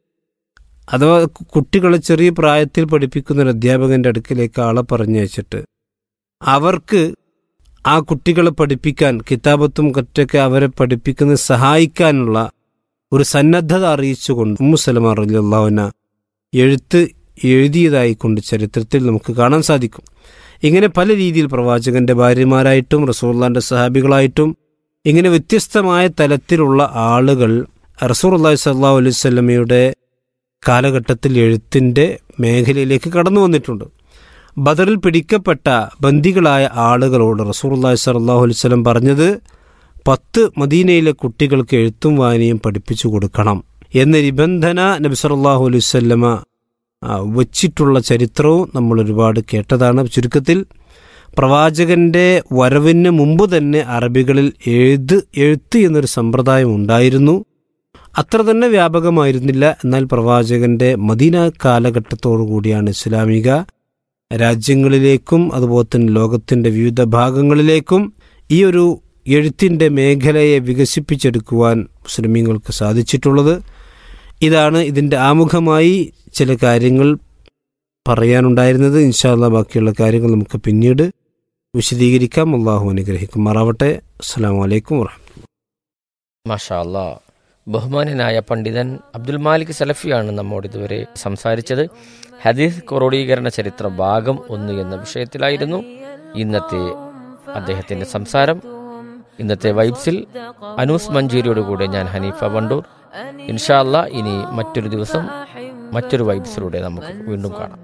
അഥവാ കുട്ടികളെ ചെറിയ പ്രായത്തിൽ പഠിപ്പിക്കുന്ന ഒരു അധ്യാപകന്റെ അടുക്കിലേക്ക് ആളെ പറഞ്ഞയച്ചിട്ട് അവർക്ക് ആ കുട്ടികളെ പഠിപ്പിക്കാൻ കിതാബത്തും മറ്റൊക്കെ അവരെ പഠിപ്പിക്കുന്ന സഹായിക്കാനുള്ള ഒരു സന്നദ്ധത അറിയിച്ചുകൊണ്ട് ഉമ്മുസലമ റലിയുള്ളവന എഴുത്ത് എഴുതിയതായിക്കൊണ്ട് ചരിത്രത്തിൽ നമുക്ക് കാണാൻ സാധിക്കും ഇങ്ങനെ പല രീതിയിൽ പ്രവാചകന്റെ ഭാര്യമാരായിട്ടും റസൂർലാന്റെ സഹാബികളായിട്ടും ഇങ്ങനെ വ്യത്യസ്തമായ തലത്തിലുള്ള ആളുകൾ റസൂർ അള്ളാഹി സല്ലാ അലൈഹി സ്വലമയുടെ കാലഘട്ടത്തിൽ എഴുത്തിൻ്റെ മേഖലയിലേക്ക് കടന്നു വന്നിട്ടുണ്ട് ബദറിൽ പിടിക്കപ്പെട്ട ബന്ദികളായ ആളുകളോട് റസൂർ അള്ളാഹി സല്ലാഹു അലൈഹി സ്വലം പറഞ്ഞത് പത്ത് മദീനയിലെ കുട്ടികൾക്ക് എഴുത്തും വായനയും പഠിപ്പിച്ചു കൊടുക്കണം എന്ന നിബന്ധന നബി സല്ലാഹു അലൈഹി സ്വല്ലമ വച്ചിട്ടുള്ള ചരിത്രവും നമ്മൾ ഒരുപാട് കേട്ടതാണ് ചുരുക്കത്തിൽ പ്രവാചകന്റെ വരവിന് മുമ്പ് തന്നെ അറബികളിൽ എഴുത് എഴുത്ത് എന്നൊരു സമ്പ്രദായം ഉണ്ടായിരുന്നു അത്ര തന്നെ വ്യാപകമായിരുന്നില്ല എന്നാൽ പ്രവാചകന്റെ മദീന കാലഘട്ടത്തോടു കൂടിയാണ് ഇസ്ലാമിക രാജ്യങ്ങളിലേക്കും അതുപോലെ തന്നെ ലോകത്തിന്റെ വിവിധ ഭാഗങ്ങളിലേക്കും ഈ ഒരു എഴുത്തിന്റെ മേഖലയെ വികസിപ്പിച്ചെടുക്കുവാൻ മുസ്ലിമീങ്ങൾക്ക് സാധിച്ചിട്ടുള്ളത് ഇതാണ് ഇതിന്റെ ആമുഖമായി ചില കാര്യങ്ങൾ പറയാനുണ്ടായിരുന്നത് ഇൻഷാല്ല ബാക്കിയുള്ള കാര്യങ്ങൾ നമുക്ക് പിന്നീട് വിശദീകരിക്കാം അള്ളാഹു അനുഗ്രഹിക്കുമാറാവട്ടെ അസ്സാം വലൈക്കും വാഹമത്തുള്ള മാഷാ അല്ലാ ബഹുമാനനായ പണ്ഡിതൻ അബ്ദുൽ മാലിക് സലഫിയാണ് നമ്മോട് ഇതുവരെ സംസാരിച്ചത് ഹദീസ് ക്രോഡീകരണ ചരിത്രം ഭാഗം ഒന്ന് എന്ന വിഷയത്തിലായിരുന്നു ഇന്നത്തെ അദ്ദേഹത്തിന്റെ സംസാരം ഇന്നത്തെ വൈബ്സിൽ അനൂസ് മഞ്ചേരിയോടുകൂടെ ഞാൻ ഹനീഫ വണ്ടൂർ ഇൻഷാ അല്ലാ ഇനി മറ്റൊരു ദിവസം മറ്റൊരു വൈബ്സിലൂടെ നമുക്ക് വീണ്ടും കാണാം